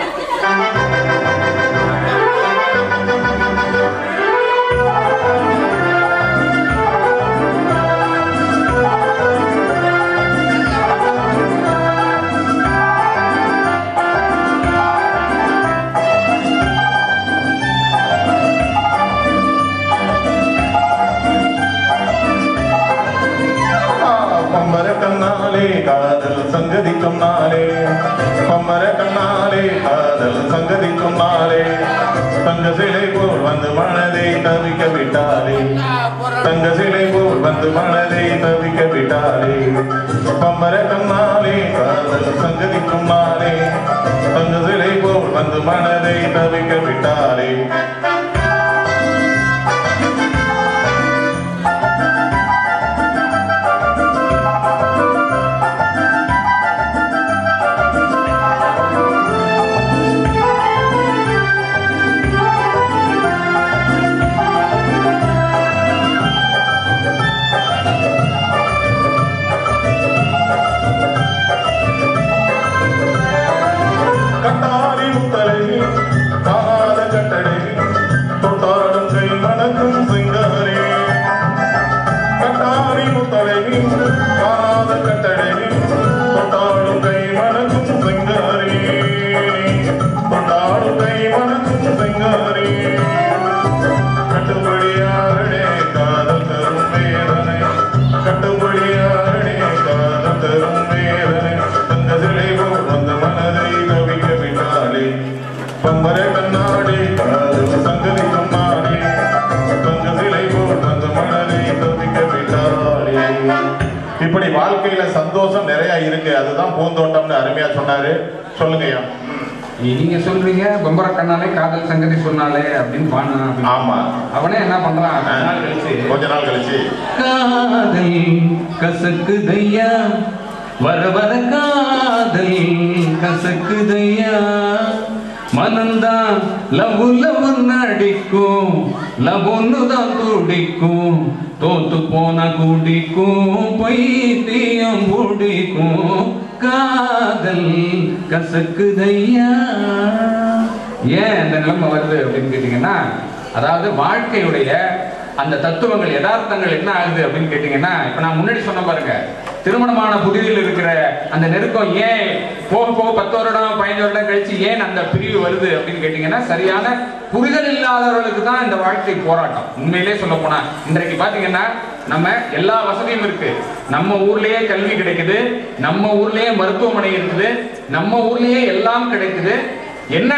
பம்பர கண்ணாலே காதல் சங்கதி சொன்னாலே பம்பர கண்ணாலே காதல் சங்கதி சொன்னாலே தங்க சிலை போல் வந்து மனதை தவிக்க விட்டாலே தங்க சிலை போல் வந்து மனதை தவிக்க விட்டாலே பம்பர கண்ணாலே காதல் சங்கதி சொன்னாலே தங்க சிலை போல் வந்து மனதை தவிக்க விட்டாலே காரி முத்தழகி காணாத கட்டழகி கொண்டாடும் கை மணக்கும் செங்காரி கொண்டாடும் கை மணக்கும் செங்காரி கட்டுப்படியாரனே காதல் தரும் வேதனை கட்டுப்படியாரனே காதல் தரும் வேதனை தங்க சிலை போல் வந்த மனதை தவிக்க விட்டாளே பம்பரை கண்ணாடி காதல் சங்கதி சொன்னாளே தங்க சிலை போல் வந்த மனதை தவிக்க விட்டாளே இப்படி வாழ்க்கையில சந்தோஷம் நிறைய இருக்கு அதுதான் பூந்தோட்டம்னு அருமையா சொன்னாரு சொல்லுங்கய்யா நீங்க சொல்றீங்க பொம்பர கண்ணாலே காதல் சங்கதி சொன்னாலே அப்படின்னு பாடினா அப்படின்னு. ஆமா அவனே என்ன பண்றான் கொஞ்ச நாள் கழிச்சு கொஞ்ச நாள் கழிச்சு காதல் கசக்குதையா வர வர காதல் கசக்குதையா மனந்தான் லவ் லவ் நடிக்கும் லவ்னு தான் துடிக்கும் தோத்து போன குடிக்கும் பைத்தியம் பிடிக்கும் காதல் கசக்குதையா ஏன் இந்த நிலைமை வருது அப்படின்னு கேட்டீங்கன்னா அதாவது வாழ்க்கையுடைய அந்த தத்துவங்கள் யதார்த்தங்கள் என்ன ஆகுது அப்படின்னு கேட்டீங்கன்னா இப்ப நான் முன்னாடி சொன்ன பாருங்க திருமணமான புதிதில் இருக்கிற அந்த நெருக்கம் ஏன் போக போக பத்து வருடம் பதினஞ்சு வருடம் கழிச்சு ஏன் அந்த பிரிவு வருது அப்படின்னு கேட்டீங்கன்னா சரியான புரிதல் இல்லாதவர்களுக்கு தான் இந்த வாழ்க்கை போராட்டம் உண்மையிலே சொல்ல போனா இன்றைக்கு பாத்தீங்கன்னா நம்ம எல்லா வசதியும் இருக்கு நம்ம ஊர்லயே கல்வி கிடைக்குது நம்ம ஊர்லயே மருத்துவமனை இருக்குது நம்ம ஊர்லயே எல்லாம் கிடைக்குது என்ன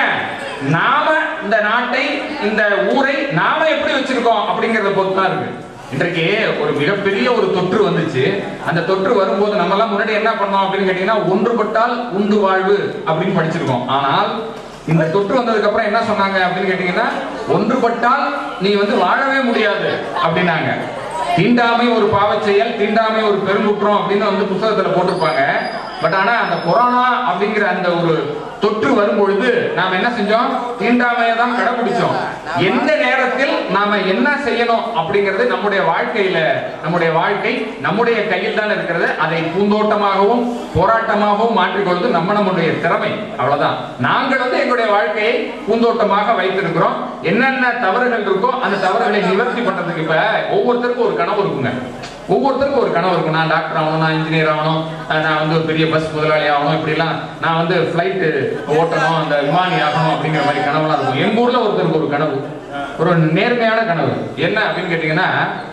நாம இந்த நாட்டை இந்த ஊரை நாம எப்படி வச்சிருக்கோம் அப்படிங்கறத பொறுத்து தான் இருக்கு இன்றைக்கு ஒரு மிகப்பெரிய ஒரு தொற்று வந்துச்சு அந்த தொற்று வரும்போது நம்ம எல்லாம் முன்னாடி என்ன பண்ணோம் அப்படின்னு கேட்டீங்கன்னா ஒன்றுபட்டால் உண்டு வாழ்வு அப்படின்னு படிச்சிருக்கோம் ஆனால் இந்த தொற்று வந்ததுக்கு அப்புறம் என்ன சொன்னாங்க அப்படின்னு கேட்டீங்கன்னா ஒன்றுபட்டால் நீ வந்து வாழவே முடியாது அப்படின்னாங்க தீண்டாமை ஒரு பாவச் செயல் தீண்டாமை ஒரு பெருங்குற்றம் அப்படின்னு வந்து புத்தகத்துல போட்டிருப்பாங்க பட் ஆனா அந்த கொரோனா அப்படிங்கிற அந்த ஒரு தொற்று வரும்பொழுது நாம் என்ன செஞ்சோம் தீண்டாமையை தான் கடைபிடிச்சோம் எந்த நேரத்தில் நாம என்ன செய்யணும் அப்படிங்கிறது நம்முடைய வாழ்க்கையில நம்முடைய வாழ்க்கை நம்முடைய கையில் தான் இருக்கிறது அதை பூந்தோட்டமாகவும் போராட்டமாகவும் மாற்றிக்கொள்வது நம்ம நம்முடைய திறமை அவ்வளவுதான் நாங்கள் வந்து எங்களுடைய வாழ்க்கையை பூந்தோட்டமாக வைத்திருக்கிறோம் என்னென்ன தவறுகள் இருக்கோ அந்த தவறுகளை நிவர்த்தி பண்றதுக்கு இப்ப ஒவ்வொருத்தருக்கும் ஒரு கனவு இருக்குங்க ஒவ்வொருத்தருக்கும் ஒரு கனவு இருக்கும் நான் டாக்டர் ஆகணும் நான் இன்ஜினியர் ஆகணும் அஹ் நான் வந்து ஒரு பெரிய பஸ் முதலாளி ஆகணும் இப்படிலாம் நான் வந்து ஃப்ளைட்டு ஓட்டணும் அந்த விமானி ஆகணும் அப்படிங்கிற மாதிரி கனவுலாம் இருக்கும் எங்க ஊர்ல ஒருத்தருக்கு ஒரு கனவு ஒரு நேர்மையான கனவு என்ன அப்படின்னு கேட்டீங்கன்னா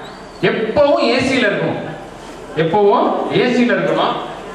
எப்பவும் ஏசியில இருக்கணும் எப்பவும் ஏசியில இருக்கணும்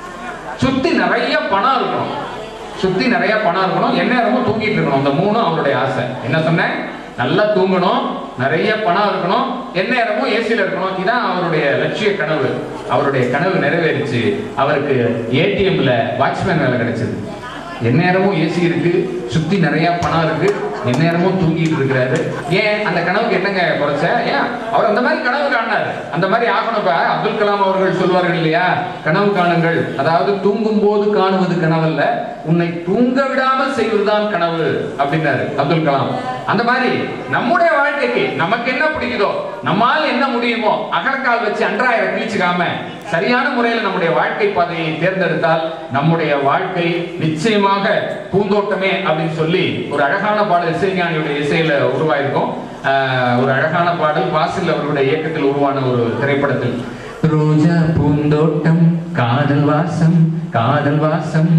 சுத்தி நிறைய பணம் இருக்கணும் சுத்தி நிறைய பணம் இருக்கணும் எந்நேரமும் தூங்கிட்டு இருக்கணும் இந்த மூணும் அவருடைய ஆசை என்ன சொன்னேன் நல்லா தூங்கணும் நிறைய பணம் இருக்கணும் எந்நேரமும் ஏசியில இருக்கணும் இதான் அவருடைய லட்சிய கனவு அவருடைய கனவு நிறைவேறிச்சு அவருக்கு ஏடிஎம்ல வாட்ச்மேன் வேலை கிடைச்சது எந்நேரமும் ஏசி இருக்கு சுத்தி நிறைய பணம் இருக்கு எந்நேரமும் தூங்கிட்டு இருக்கிறாரு ஏன் அந்த கனவுக்கு என்னங்க குறைச்ச ஏன் அவர் அந்த மாதிரி கனவு காணாரு அந்த மாதிரி ஆகணும் இப்ப அப்துல் கலாம் அவர்கள் சொல்வார்கள் இல்லையா கனவு காணுங்கள் அதாவது தூங்கும் போது காணுவது கனவல்ல உன்னை தூங்க விடாமல் செய்வதுதான் கனவு அப்படின்னாரு அப்துல் கலாம் அந்த மாதிரி நம்முடைய வாழ்க்கைக்கு நமக்கு என்ன பிடிக்குதோ நம்மால் என்ன முடியுமோ அகலக்கால் வச்சு அன்றாயிரம் கிழிச்சுக்காம சரியான முறையில் நம்முடைய வாழ்க்கை பாதையை தேர்ந்தெடுத்தால் நம்முடைய வாழ்க்கை நிச்சயமாக பூந்தோட்டமே அப்படின்னு சொல்லி ஒரு அழகான பாடல் இசைஞானியுடைய இசையில உருவாயிருக்கும் ஆஹ் ஒரு அழகான பாடல் பாசில் அவர்களுடைய இயக்கத்தில் உருவான ஒரு திரைப்படத்தில் ரோஜா பூந்தோட்டம் காதல் வாசம் காதல் வாசம்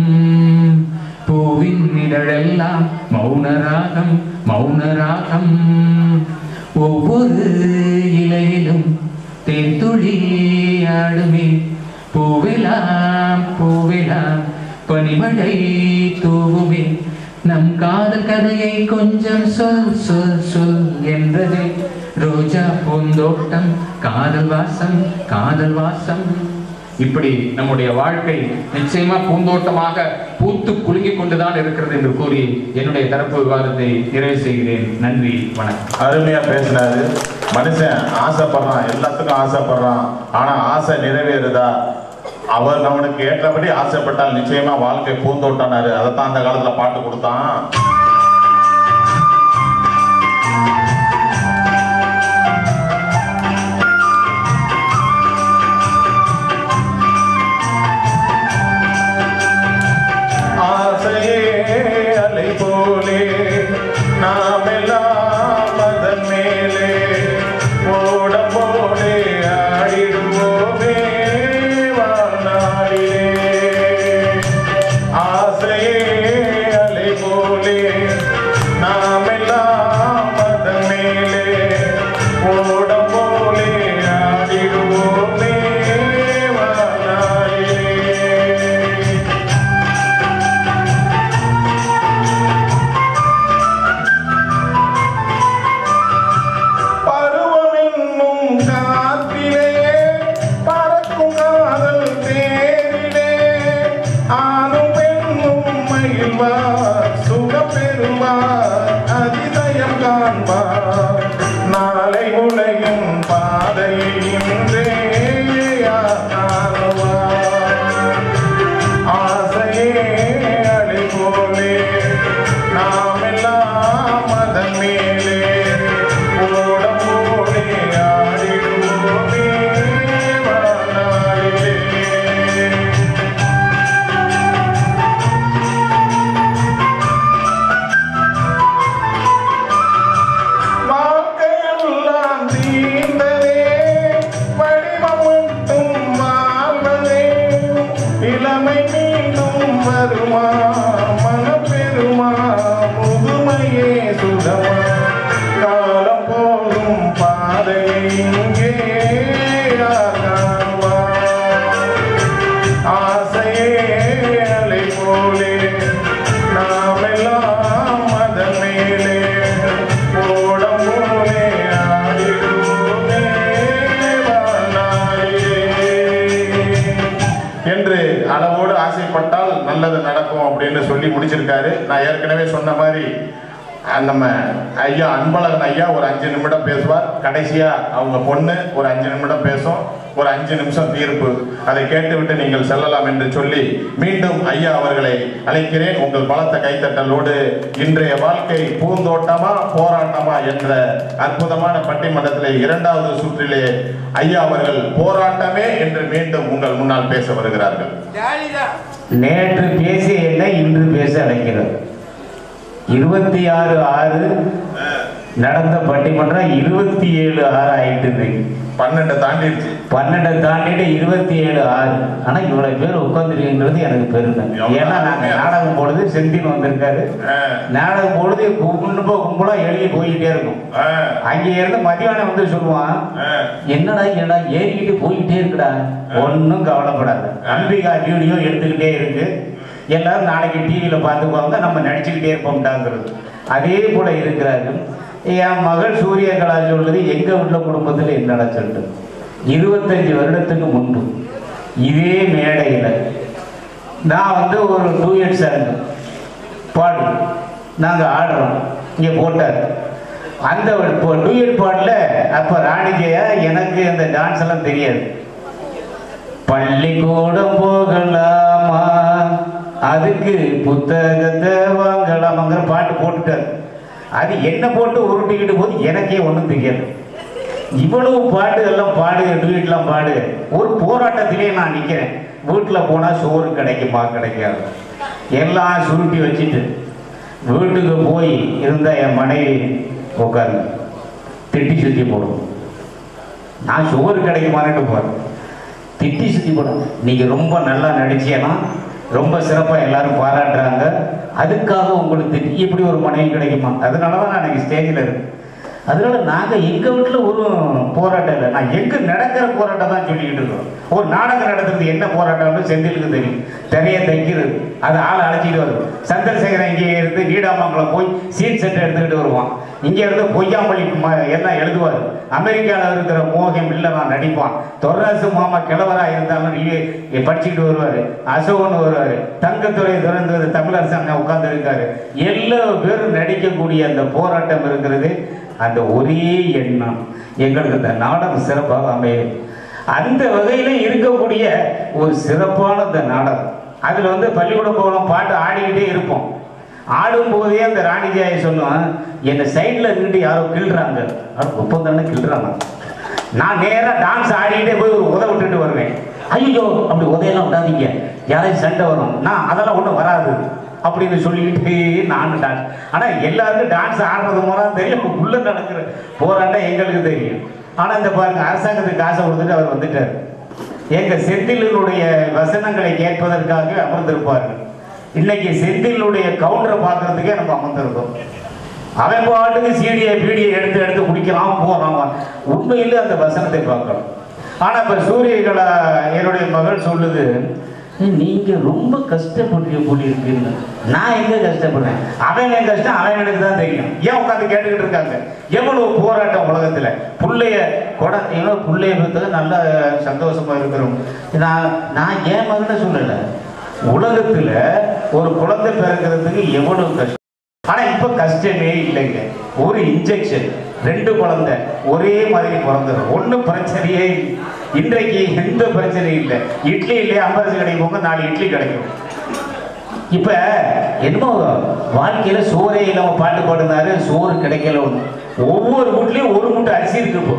பூவின் நிழலெல்லாம் மௌனராகம் மௌனராகம் ஒவ்வொரு இலையிலும் தேன்துளி ஆடுமே பூவெலாம் பூவெலாம் பனிமழை தூவுமே நம் காதல் கதையை கொஞ்சம் சொல் சொல் சொல் என்றதே ரோஜா பூந்தோட்டம் காதல் வாசம் காதல் வாசம் இப்படி நம்முடைய வாழ்க்கை நிச்சயமா பூந்தோட்டமாக பூத்து குலுங்கிக் கொண்டுதான் இருக்கிறது என்று கூறி என்னுடைய தரப்பு விவாதத்தை நிறைவு செய்கிறேன் நன்றி வணக்கம் அருமையா பேசினாரு மனுஷன் ஆசைப்படுறான் எல்லாத்துக்கும் ஆசைப்படுறான் ஆனா ஆசை நிறைவேறுதா அவர் அவனுக்கு ஏற்றபடி ஆசைப்பட்டால் நிச்சயமா வாழ்க்கை பூந்தோட்டம்னாரு அதைத்தான் அந்த காலத்துல பாட்டு கொடுத்தான் ஆசையே அலை போலே நாமெல்லாம் அதன் மேலே ஓட போலே ஆடிடுவோம் நல்லது நடக்கும் அப்படின்னு சொல்லி முடிச்சிருக்காரு நான் ஏற்கனவே சொன்ன மாதிரி அஹ், நம்ம ஐயா அன்பழகன் ஐயா ஒரு அஞ்சு நிமிடம் பேசுவார் கடைசியா அவங்க பொண்ணு ஒரு அஞ்சு நிமிடம் பேசும் ஒரு அஞ்சு நிமிஷம் தீர்ப்பு அதை கேட்டுவிட்டு நீங்கள் செல்லலாம் என்று சொல்லி மீண்டும் ஐயா அவர்களை அழைக்கிறேன் உங்கள் பலத்த கைத்தட்டலோடு இன்றைய வாழ்க்கை பூந்தோட்டமா போராட்டமா என்ற அற்புதமான பட்டிமன்றத்திலே இரண்டாவது சுற்றிலே ஐயா அவர்கள் போராட்டமே என்று மீண்டும் உங்கள் முன்னால் பேச வருகிறார்கள் ஜாலிதான் நேற்று பேசிய என்னை இன்று பேச அழைக்கிறது இருபத்தி ஆறு ஆறு நடந்த பட்டிமன்றம் இருபத்தி ஏழு ஆறு ஆயிட்டு இருக்கு பன்னெண்டு தாண்டிடுச்சு பன்னெண்டை தாண்டிட்டு இருபத்தி ஏழு ஆறு ஆனா இவ்வளவு பேர் உட்காந்துருக்குன்றது எனக்கு பெருமை ஏன்னா நாங்க நாடகம் பொழுது செந்தில் வந்திருக்காரு அஹ், நாடகம் பொழுது கும்பல கும்பலா எழுதி போய்கிட்டே இருக்கும் அஹ், அங்க இருந்து மதியானம் வந்து சொல்லுவான் அஹ். என்னடா என்னடா ஏறிக்கிட்டு போய்கிட்டே இருக்குடா ஒன்றும் கவலைப்படாத அம்பிகா வீடியோ எடுத்துக்கிட்டே இருக்கு எல்லாரும் நாளைக்கு டிவியில பார்த்துக்குவாங்க நம்ம நடிச்சுக்கிட்டே இருப்போம்டாங்கிறது அதே போல இருக்கிறார்கள் என் மகள் சூரியகலா சொல்றது எங்க வீட்டுல குடும்பத்தில் என்னடா சொல்லிட்டு இருபத்தஞ்சு வருடத்துக்கு முன்பு இதே மேடையில் நான் வந்து ஒரு டூயட் சாங் பாடு நாங்கள் ஆடுறோம் இங்கே போட்டார் அந்த இப்போ டூயட் பாட்டில் அப்போ ராணிஜெயா எனக்கு அந்த டான்ஸ் எல்லாம் தெரியாது பள்ளிக்கூடம் போகலாமா அதுக்கு புத்தகத்தை வாங்கலாமாங்கிற பாட்டு போட்டுட்டார் அது என்ன போட்டு உருட்டிக்கிட்டு போது எனக்கே ஒன்றும் தெரியாது இவ்வளவு பாட்டு எல்லாம் பாடு டூயட்லாம் பாடு ஒரு போராட்டத்திலே நான் நிற்கிறேன் வீட்டில் போனால் சோறு கிடைக்குமா கிடைக்காது எல்லாம் சுருட்டி வச்சுட்டு வீட்டுக்கு போய் இருந்த என் மனைவி உட்காந்து திட்டி சுற்றி போடும் நான் சோறு கிடைக்குமான்னு போறேன் திட்டி சுற்றி போடும் நீங்க ரொம்ப நல்லா நடிச்சேன்னா ரொம்ப சிறப்பாக எல்லாரும் பாராட்டுறாங்க அதுக்காக உங்களுக்கு திட்டி இப்படி ஒரு மனைவி கிடைக்குமா அதனால தான் நான் எனக்கு ஸ்டேஜில் இருக்கேன் அதனால நாங்கள் எங்கள் வீட்டில் ஒரு போராட்டம் இல்லை நான் எங்கே நடக்கிற போராட்டம் தான் சொல்லிக்கிட்டு இருக்கோம் ஒரு நாடகம் நடத்துறது என்ன போராட்டம்னு செந்திலுக்கு தெரியும் திரைய தைக்கிறது அது ஆளை அழைச்சிட்டு வரும் சந்திரசேகரன் இங்கே இருந்து நீடாமங்கலம் போய் சீட் செட் எடுத்துக்கிட்டு வருவான் இங்கே இருந்து பொய்யாமொழி ம- எல்லாம் எழுதுவார் அமெரிக்காவில் இருக்கிற மோகம் இல்லை நான் நடிப்பான் தொர்ராசு மாமா கிழவரா இருந்தாலும் நீ படிச்சுக்கிட்டு வருவார் அசோகன் வருவார் தங்கத்துறை திறந்தது தமிழரசு அண்ணன் உட்கார்ந்து இருக்காரு எல்லா பேரும் நடிக்கக்கூடிய அந்த போராட்டம் இருக்கிறது அந்த ஒரே எண்ணம் எங்களுக்கு இந்த நாடகம் சிறப்பாக அமையும் அந்த வகையில இருக்கக்கூடிய ஒரு சிறப்பான இந்த நாடகம் அதுல வந்து பள்ளிக்கூடம் போகலாம் பாட்டு ஆடிக்கிட்டே இருப்போம் ஆடும்போதே அந்த ராணிஜாயை சொல்லுவான் என்னை சைடில் இருந்துட்டு யாரோ கிள்றாங்க ஒப்பந்தம் தானே கிள்றாங்க நான் நேராக டான்ஸ் ஆடிக்கிட்டே போய் ஒரு உத விட்டுட்டு வருவேன் ஐயோ அப்படி உதையெல்லாம் விடாதீங்க யாரையும் சண்டை வரும் நான் அதெல்லாம் ஒன்றும் வராது அப்படின்னு சொல்லிக்கிட்டு நானும் டான்ஸ் ஆனால் எல்லாருக்கும் டான்ஸ் ஆடுறது மூலம் தெரியும் உள்ள நடக்கிற போராட்டம் எங்களுக்கு தெரியும் ஆனால் இந்த பாருங்க அரசாங்கத்துக்கு காசை கொடுத்துட்டு அவர் வந்துட்டார் எங்க செந்திலினுடைய வசனங்களை கேட்பதற்காக அமர்ந்திருப்பார்கள் இன்னைக்கு செந்திலுடைய கவுண்டரை பார்க்கறதுக்கே நம்ம அமர்ந்திருக்கோம் அவன் பாட்டுக்கு சீடியை பீடியை எடுத்து எடுத்து குடிக்கிறான் போறான் உண்மையில அந்த வசனத்தை பார்க்கணும் ஆனா இப்ப சூரியகலா என்னுடைய மகள் சொல்லுது "ஏய், நீங்க ரொம்ப கஷ்டப்படுறீங்க போல இருக்குன்னு நான் எங்க கஷ்டப்படுறேன் அவன் என் கஷ்டம் அவன் எனக்கு தான் தெரியும் ஏன் உட்காந்து கேட்டுக்கிட்டு இருக்காங்க எவ்வளவு போராட்டம் உலகத்துல புள்ளைய கொட ஏன்னா புள்ளைய பெற்றது நல்ல சந்தோஷமா இருக்கிறோம் நான் நான் என் மகனை சொல்லல உலகத்துல ஒரு குழந்தை பிறக்கிறதுக்கு எவ்வளவு கஷ்டம் ஆனா இப்ப கஷ்டமே இல்லைங்க ஒரு இன்ஜெக்ஷன் ரெண்டு குழந்தை ஒரே மாதிரி பிறந்துடும் ஒண்ணும் பிரச்சனையே இல்லை. இன்றைக்கு எந்த பிரச்சனையும் இல்லை இட்லி இல்லையா ஐம்பது கடைக்கு போங்க நாலு இட்லி கிடைக்கும் இப்ப என்னமோ வாழ்க்கையில சோறே இல்லாம பாட்டு பாடுனாரு சோறு கிடைக்கல ஒண்ணு ஒவ்வொரு வீட்லயும் ஒரு மூட்டை அரிசி இருக்கு இப்போ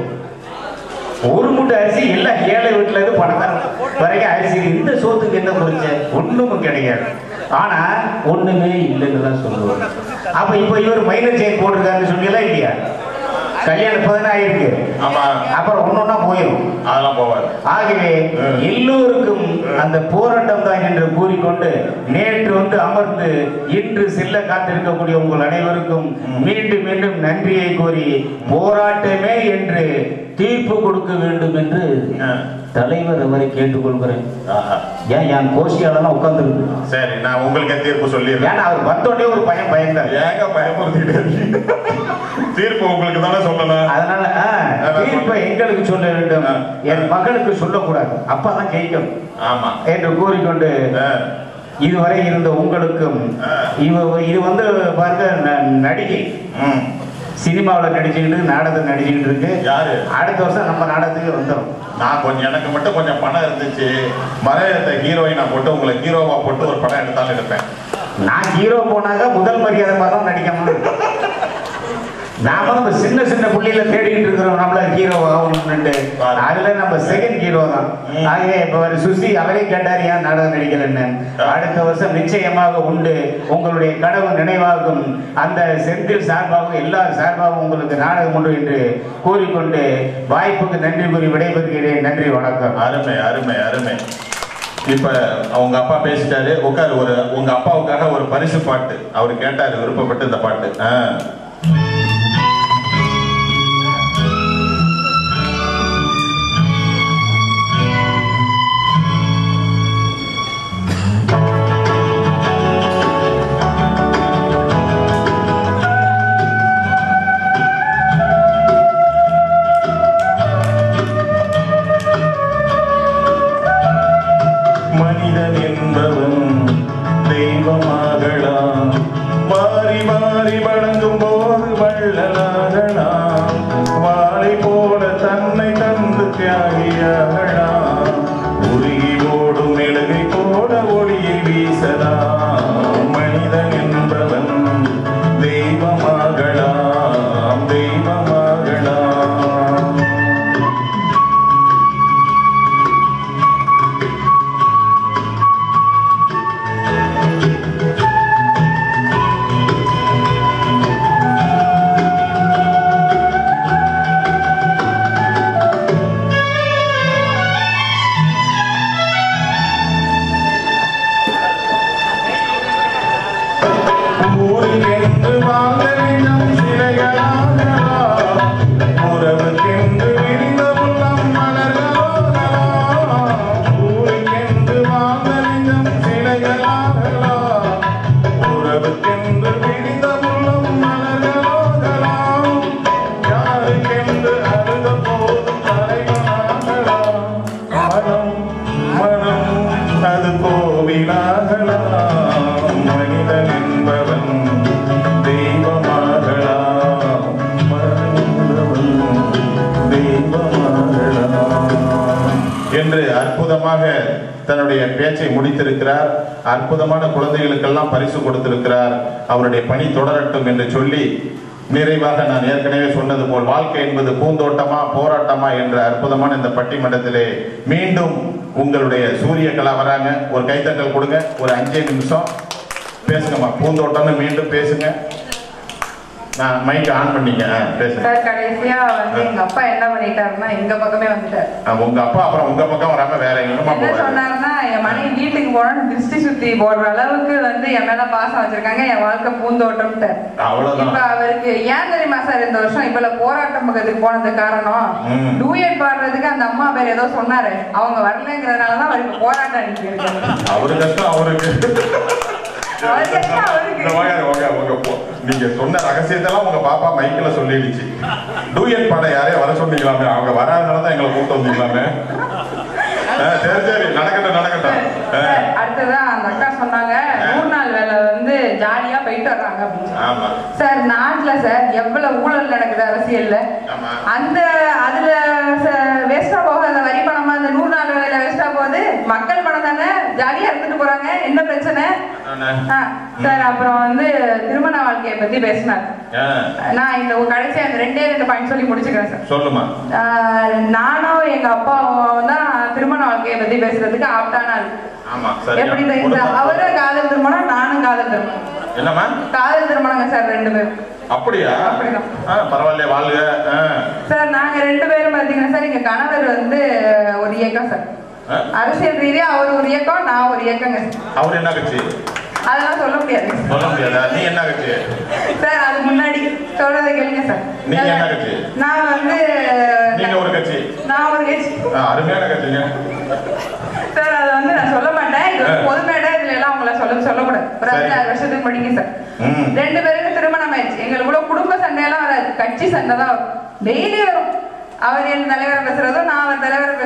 ஒரு மூட்டை அரிசி எல்லாம் ஏழை வீட்டுல இருந்து பணக்காரன் வரைக்கும் அரிசி இருக்கு. இந்த சோத்துக்கு என்ன குறைச்ச ஒண்ணும் கிடையாது ஆனா ஒண்ணுமே இல்லைன்னு தான் சொல்லுவாங்க அப்ப இப்ப இவர் மைனர் செயின் போட்டிருக்காருன்னு சொல்லலாம் இல்லையா கல்யாணம் பதினாயிருக்கு ஆமா அப்புறம் ஒன்னொன்னா போயிடும் அதெல்லாம் போவாது ஆகவே ம். எல்லோருக்கும் அந்த போராட்டம் தான் என்று கூறிக்கொண்டு நேற்று வந்து அமர்ந்து இன்று செல்ல காத்திருக்கக்கூடிய உங்கள் அனைவருக்கும் மீண்டும் மீண்டும் நன்றியை கூறி போராட்டமே என்று தீர்ப்பு கொடுக்க வேண்டும் என்று ஆ. தலைவர் அவரை கேட்டுக்கொள்கிறேன் ஆஹா. ஏன் என் கோஷியாலெல்லாம் உட்காந்துருக்கு சரி நான் உங்களுக்கு தீர்ப்பு சொல்லிடுறேன் ஏன்னா அவர் வந்தோடனே ஒரு பையன் பயந்தார் ஏங்க பயமுறுத்திட்டு இருக்கீங்க? தீர்ப்பு உங்களுக்கு தானே சொல்லணும் அதனால ஆ, தீர்ப்பை எங்களுக்கு சொல்ல வேண்டும் ஆ. என் மகனுக்கு சொல்லக்கூடாது அப்பதான் ஜெயிக்கணும் ஆமா என்று கூறிக்கொண்டு ஆ. இதுவரை இருந்த உங்களுக்கும் இவ இது வந்து பாருங்க ந- நடிகை ம். சினிமாவில் நடிச்சுக்கிட்டு நாடகத்தில் நடிச்சுக்கிட்டு இருக்கு யாரு அடுத்த வருஷம் நம்ம நாடகத்துக்கு வந்துடும் நான் கொஞ்சம் எனக்கு மட்டும் கொஞ்சம் பணம் இருந்துச்சு மலையத்தை ஹீரோயினா போட்டு உங்களை ஹீரோவா போட்டு ஒரு படம் எடுத்தாலும் எடுப்பேன் நான் ஹீரோ போனாக்க முதல் மரியாதை மாதிரி தான் நடிக்கணும் நாம நம்ம சின்ன சின்ன புள்ளியில தேடிட்டு இருக்கிறோம் நம்மள ஹீரோ ஆகணும்னு அதுல நம்ம செகண்ட் ஹீரோ தான் ம். ஆகவே இப்ப ஒரு சுசி அவரே கேட்டார் ஏன் நாடகம் நடிக்கலன்னு அடுத்த வருஷம் நிச்சயமாக உண்டு உங்களுடைய கனவு நினைவாகும் அந்த செந்தில் சார்பாகவும் எல்லார் சார்பாகவும் உங்களுக்கு நாடகம் உண்டு என்று கூறிக்கொண்டு வாய்ப்புக்கு நன்றி கூறி விடைபெறுகிறேன் நன்றி வணக்கம் அருமை அருமை அருமை இப்ப அவங்க அப்பா பேசிட்டாரு உட்காரு ஒரு உங்க அப்பாவுக்காக ஒரு பரிசு பாட்டு அவர் கேட்டாரு விருப்பப்பட்டு இந்த பாட்டு ஆ. மனிதன் என்பவன் தெய்வமாகலாம் மாறி மாறி வணங்கும் போது வள்ளலாகலாம் வாளை போல தன்னை தந்து தியாகியாகலாம் உருகி ஓடும் மெழுகை போல ஒளியை வீசலாம் மனிதன் என்பவன் தெய்வமாகலாம் தெய்வமாகலாம் ஊருக்கென்று வாழ்ந்த நிலம் சிலைகளாகலாம். உறவுக்கென்று விரிந்த உள்ளம் மலர்களாகலாம். ஊருக்கென்று வாழ்ந்த நிலம் சிலைகளாகலாம். உறவுக்கென்று விரிந்த உள்ளம் மலர்களாகலாம். யாருக்கென்று அழுத போதும் தலைவனாகலாம். மனம் மனம் அது கோவிலாகலாம் மனிதன் என்பவன் தெய்வமாகலாம் மறந்தவன் தெய்வமாகலாம் என்று அற்புதமாக தன்னுடைய பேச்சை முடித்திருக்கிறார் அற்புதமான குழந்தைகளுக்கெல்லாம் பரிசு கொடுத்திருக்கிறார் அவருடைய பணி தொடரட்டும் என்று சொல்லி நிறைவாக நான் ஏற்கனவே சொன்னது போல் வாழ்க்கை என்பது பூந்தோட்டமா போராட்டமா என்ற அற்புதமான இந்த பட்டிமன்றத்திலே மீண்டும் உங்களுடைய சூரிய கலா வராங்க ஒரு கைத்தட்டல் கொடுங்க ஒரு அஞ்சே நிமிஷம் பேசுங்கம்மா பூந்தோட்டம்னு மீண்டும் பேசுங்க நான் மைக் ஆன் பண்ணீங்க ஆ, பேசுங்க சார் கடைசியா வந்து எங்க அப்பா என்ன பண்ணிட்டாருன்னா எங்க பக்கமே வந்துட்டார் ஆ, உங்க அப்பா அப்புறம் உங்க பக்கம் வராம வேற எங்கேயுமா என்ன போறாரு சொன்னாருன்னா என் மனைவி வீட்டுக்கு போனா திருஷ்டி சுத்தி போடுற அளவுக்கு வந்து என் மேல பாசம் வச்சிருக்காங்க என் வாழ்க்கை பூந்தோட்டம்ட்டு அவ்வளவுதான். இப்ப அவருக்கு ஏன் தெரியுமா சார் இந்த வருஷம் இவ்வளவு போராட்டம் பக்கத்துக்கு போனது காரணம் ம். டூயட் பாடுறதுக்கு அந்த அம்மா பேர் ஏதோ சொன்னாரு அவங்க வரலங்கிறதுனாலதான் அவருக்கு போராட்டம் அன்னைக்கு இருக்கு அவரு கஷ்டம் அவருக்கு அவர் கஷ்டம் அவருக்கு. இந்த வாங்க, வாங்க, வாங்க, போ. நீங்க சொன்ன ரகசியத்தெல்லாம் உங்க பாப்பா மைக்ல சொல்லிடுச்சு டூயட் பாட யாரையும் வர சொன்னீங்களாமே அவங்க வராதனால தான் எங்களை கூப்பிட்டு வந்தீங்களாமே ஆ, சரி சரி நடக்கட்டும் நடக்கட்டும் ஆ, சார், அடுத்ததா அந்த அக்கா சொன்னாங்க நூறு நாள் வேலை வந்து ஜாலியா போயிட்டு வர்றாங்க அப்படின்னு சொல்லி. ஆமா சார் நாட்டுல சார் எவ்வளவு ஊழல் நடக்குது அரசியல்ல ஆமா. அந்த அதுல வேஸ்டா போகாத வரி பணமா அந்த நூறு நாள் வேலையில வேஸ்டா போகுது மக்கள் பணம் தானே ஜாலியா இருந்துட்டு போறாங்க என்ன பிரச்சனை அதானே? ஆ, சார் அப்புறம் வந்து திருமண வாழ்க்கையை பத்தி பேசினார் ஆ, நான் இந்த கடைசியா அந்த ரெண்டே ரெண்டு பாயிண்ட் சொல்லி முடிச்சுக்கிறேன் சார் சொல்லுமா ஆஹ் நானும் எங்க அப்பாவும் தான் திருமண வாழ்க்கையை பத்தி பேசுறதுக்கு ஆப்டான ஆள் ஆமா சரி எப்படி தெரியுது அவரும் காதல் திருமணம் நானும் காதல் திருமணம் என்னம்மா காதல் திருமணங்க சார் ரெண்டு பேரும் அப்படியா அப்படிதான். ஆ, பரவாயில்லையே வாழ்க ஆ, சார் நாங்க ரெண்டு பேரும் பாத்தீங்கன்னா சார் எங்க கணவர் வந்து ஒரு இயக்கம் சார் ஆ? அரசியல் ரீதியா அவர் ஒரு இயக்கம் நான் ஒரு இயக்கங்க அவர் என்ன கட்சி அதெல்லாம் சொல்ல முடியாது சொல்ல முடியாதா நீ என்ன கட்சி சார் அது முன்னாடி சொல்றதை கேளுங்க சார் நீங்க என்ன கட்சி? நான் வந்து நீங்க ஒரு கட்சி நான் ஒரு கட்சி ஆ, அருமையான கட்சிங்க சார் அதை வந்து நான் சொல்ல மாட்டேன் இது வந்து ஆ. பொது மேடை இதுல எல்லாம் அவங்கள சொல்ல சொல்லக்கூடாது ஒரு சரி. அஞ்சாறு வருஷத்துக்கு படிங்க சார் ம். ரெண்டு பேருக்கும் திருமணம் ஆயிடுச்சு எங்களுக்குள்ள குடும்ப சண்டையெல்லாம் வராது கட்சி சண்டை தான் வரும் டெய்லி வரும் அவர் என் தலைவரை பேசுறதும் நான் அவர் தலைவரை பேசுறதும்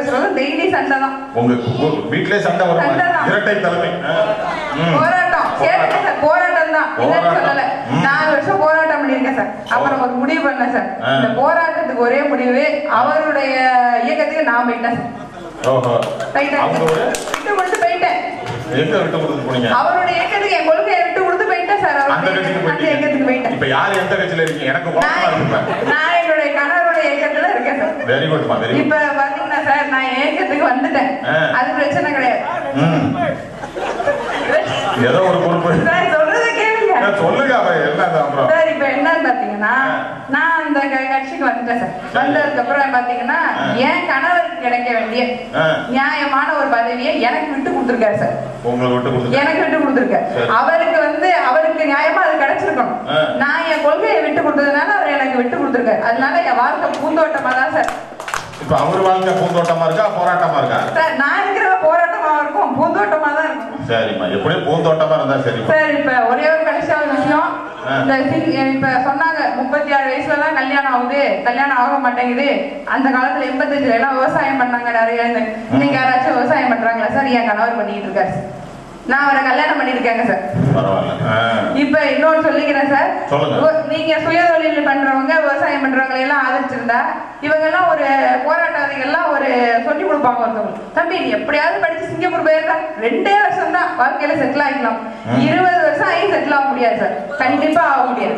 சொல்ல டெய்லி சண்டை தான் உங்க உங்க வீட்டிலே சண்டை வரும் சண்டை தான். இரட்டை தலைமை ஆ. ம். போராட்டம் கேளுங்க சார் போராட்டம் தான் இல்லைன்னு போராட்டம். சொல்லல ம். நாலு வருஷம் போராட்டம் பண்ணியிருக்கேன் சார் அப்புறம் ஒரு முடிவு பண்ணேன் சார் ஆ. இந்த போராட்டத்துக்கு ஒரே முடிவு அவருடைய இயக்கத்துக்கு நான் போயிட்டேன் சார் ஓஹோ போயிட்டேன் அவங்க ஒரு விட்டு கொடுத்து போயிட்டேன் எங்க விட்டு கொடுத்து போனீங்க அவருடைய இயக்கத்துக்கு என் கொள்கையை விட்டு கொடுத்து போயிட்டேன் சார் அந்த அவருடைய கட்சிக்கு இயக்கத்துக்கு- அந்த இயக்கத்துக்கு போயிட்டீங்க போயிட்டேன் இப்ப யார் எந்த கட்சியில இருக்கீங்க எனக்கு குழப்பமா நான் இருக்கு நான் என்னுடைய கணவருடைய இயக்கத்துல இருக்கேன் சார் வெரி குட்மா வெரி குட் இப்ப பாத்தீங்கன்னா சார் நான் என் இயக்கத்துக்கு வந்துட்டேன் ஆ. அது பிரச்சனை கிடையாது ம் ஏதோ ஒரு பொறுப்பு சார் சொல்றத கேளுங்க ஏன் சொல்லுங்க அவ என்ன அது அப்புறம் சார் இப்ப என்னன்னு பாத்தீங்கன்னா நான் அந்த க- கட்சிக்கு வந்துட்டேன் சார் வந்ததுக்கு அப்புறம் பாத்தீங்கன்னா என் கணவருக்கு கிடைக்க வேண்டிய ஆ. நியாயமான ஒரு பதவியை எனக்கு விட்டு கொடுத்துருக்காரு சார் உங்களை விட்டு கொடுத்து எனக்கு விட்டு கொடுத்துருக்காரு சரி. அவருக்கு வந்து அவருக்கு நியாயமா அது கிடைச்சிருக்கணும் ஆ. நான் என் கொள்கையை விட்டு கொடுத்ததுனால அவர் எனக்கு விட்டு கொடுத்துருக்காரு அதனால என் வாழ்க்கை பூந்தோட்டமா தான் சார் இப்ப அவர் வாழ்க்கை பூந்தோட்டமா இருக்கா போராட்டமா இருக்கா சார் நான் இருக்கிற போராட்டமா இருக்கும் பூந்தோட்டமா தான் இருக்கும் சரிம்மா எப்படியும் பூந்தோட்டமா இருந்தா சரி சார் இப்ப ஒரே ஒரு கடைசியா ஒரு விஷயம் ஆ. இந்த சிங்- இப்ப சொன்னாங்க முப்பத்தி ஆறு வயசுல தான் கல்யாணம் ஆகுது கல்யாணம் ஆக மாட்டேங்குது அந்த காலத்துல எண்பத்தஞ்சுல எல்லாம் விவசாயம் பண்ணாங்க நிறைய இந்த- இன்னைக்கு யாராச்சும் விவசாயம் பண்றாங்களா சார் என் கணவர் பண்ணிட்டு இருக்காரு சார். நான் அவரை கல்யாணம் பண்ணிருக்கேங்க சார் பரவாயில்ல ஆ. இப்ப இன்னொன்னு சொல்லிக்கிறேன் சார் சொல்லுங்க. ஒ- நீங்க சுயதொழில் பண்றவங்க விவசாயம் பண்றவங்களை எல்லாம் ஆதரிச்சிருந்தா இவங்க எல்லாம் ஒரு போராட்டவாதிகள் எல்லாம் ஒரு சொல்லி கொடுப்பாங்க ஒருத்தவங்க தம்பி நீ எப்படியாவது படிச்சு சிங்கப்பூர் போயிருந்தா ரெண்டே வருஷம் தான் வாழ்க்கையில செட்டில் ஆகிக்கலாம் இருபது வருஷம் ஆகி செட்டில் ஆக முடியாது சார் கண்டிப்பா ஆக முடியாது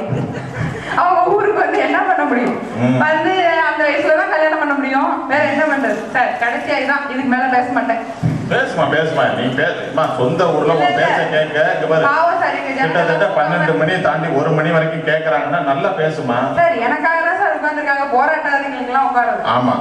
அவங்க ஊருக்கு வந்து என்ன பண்ண முடியும் ம். வந்து அந்த வயசுல தான் கல்யாணம் பண்ண முடியும் வேற என்ன பண்றது சார் கடைசியாக தான் இதுக்கு மேல பேச மாட்டேன் பேசுமா பேசுமா நீ பேசுமா சொந்த ஊர்ல உன் பேச கேட்க இங்க பாரு பாவம் சார் எங்க கிட்டத்தட்ட ஜனங்க பன்னெண்டு மணி தாண்டி ஒரு மணி வரைக்கும் கேக்குறாங்கன்னா நல்லா பேசுமா சார் எனக்காக தான் சார் உட்காந்துருக்காங்க போராட்டாதிகளுக்கு எல்லாம் உட்காருது ஆமா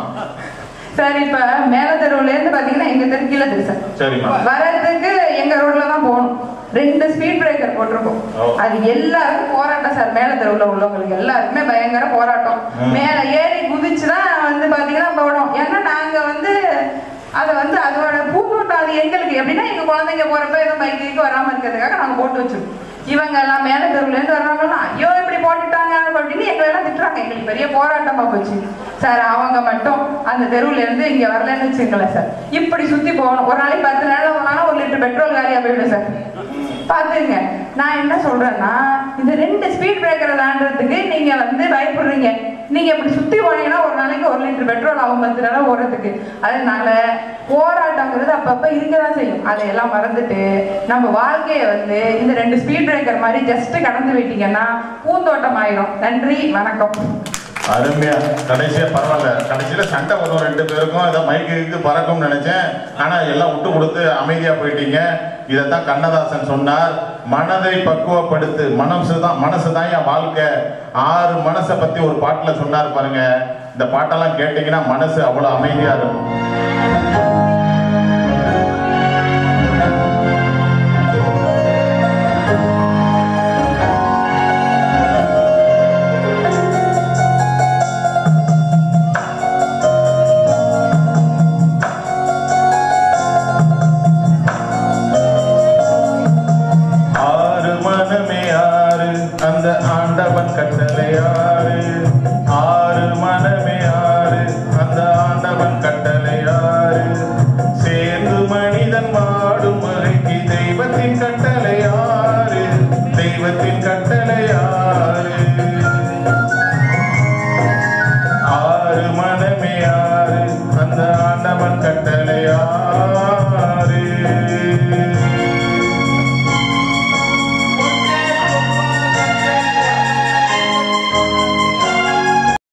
சார் இப்ப மேல தெருவுல இருந்து பாத்தீங்கன்னா எங்க தெரு கீழே தெரு சார் சரிம்மா வர்றதுக்கு எங்க ரோட்ல தான் போகணும் ரெண்டு ஸ்பீட் பிரேக்கர் போட்டிருக்கோம் ஓ. அது எல்லாருக்கும் போராட்டம் சார் மேல தெருவுல உள்ளவங்களுக்கு எல்லாருக்குமே பயங்கர போராட்டம் ம். மேல ஏறி குதிச்சுதான் வந்து பாத்தீங்கன்னா போனோம் ஏன்னா நாங்க வந்து அதை வந்து அதோட பூந்தோட்டம் அது எங்களுக்கு எப்படின்னா எங்க குழந்தைங்க போறப்ப எதுவும் பைக்கு வராம இருக்கிறதுக்காக நாங்க போட்டு வச்சிருக்கோம் இவங்க எல்லாம் மேல தெருவுல இருந்து வர்றவங்கன்னா ஐயோ இப்படி போட்டுட்டாங்க அப்படின்னு எங்களை எல்லாம் திட்டுறாங்க எங்களுக்கு பெரிய போராட்டமா போச்சு சார் அவங்க மட்டும் அந்த தெருவுல இருந்து இங்க வரலன்னு வச்சுங்களேன் சார் இப்படி சுத்தி போகணும் ஒரு நாளைக்கு பத்து நாள்ல போனாலும் ஒரு லிட்டர் பெட்ரோல் காலியா போயிடும் சார் பாத்துங்க நான் என்ன சொல்றேன்னா இந்த ரெண்டு ஸ்பீட் பிரேக்கரை தாண்டறதுக்கு நீங்க வந்து பயப்படுறீங்க நீங்க இப்படி சுத்தி போனீங்கன்னா ஒரு நாளைக்கு ஒரு லிட்டர் பெட்ரோல் ஆகும் பத்து நாளா ஓடுறதுக்கு அதனால போராட்டங்கிறது அப்பப்ப இருக்கதான் செய்யும் அதையெல்லாம் மறந்துட்டு நம்ம வாழ்க்கையை வந்து இந்த ரெண்டு ஸ்பீட் பிரேக்கர் மாதிரி ஜஸ்ட் கடந்து விட்டீங்கன்னா பூந்தோட்டம் ஆயிரும் நன்றி வணக்கம் அருமையா கடைசியா பரவாயில்ல கடைசியில சண்டை வரும் ரெண்டு பேருக்கும் ஏதோ மைக்கு இது பறக்கும்னு நினைச்சேன் ஆனா எல்லாம் விட்டு கொடுத்து அமைதியா போயிட்டீங்க இதைத்தான் கண்ணதாசன் சொன்னார் மனதை பக்குவப்படுத்து மனசு தான் மனசு தான் என் வாழ்க்கை ஆறு மனசை பத்தி ஒரு பாட்டுல சொன்னார் பாருங்க இந்த பாட்டெல்லாம் கேட்டீங்கன்னா மனசு அவ்வளவு அமைதியா இருக்கும்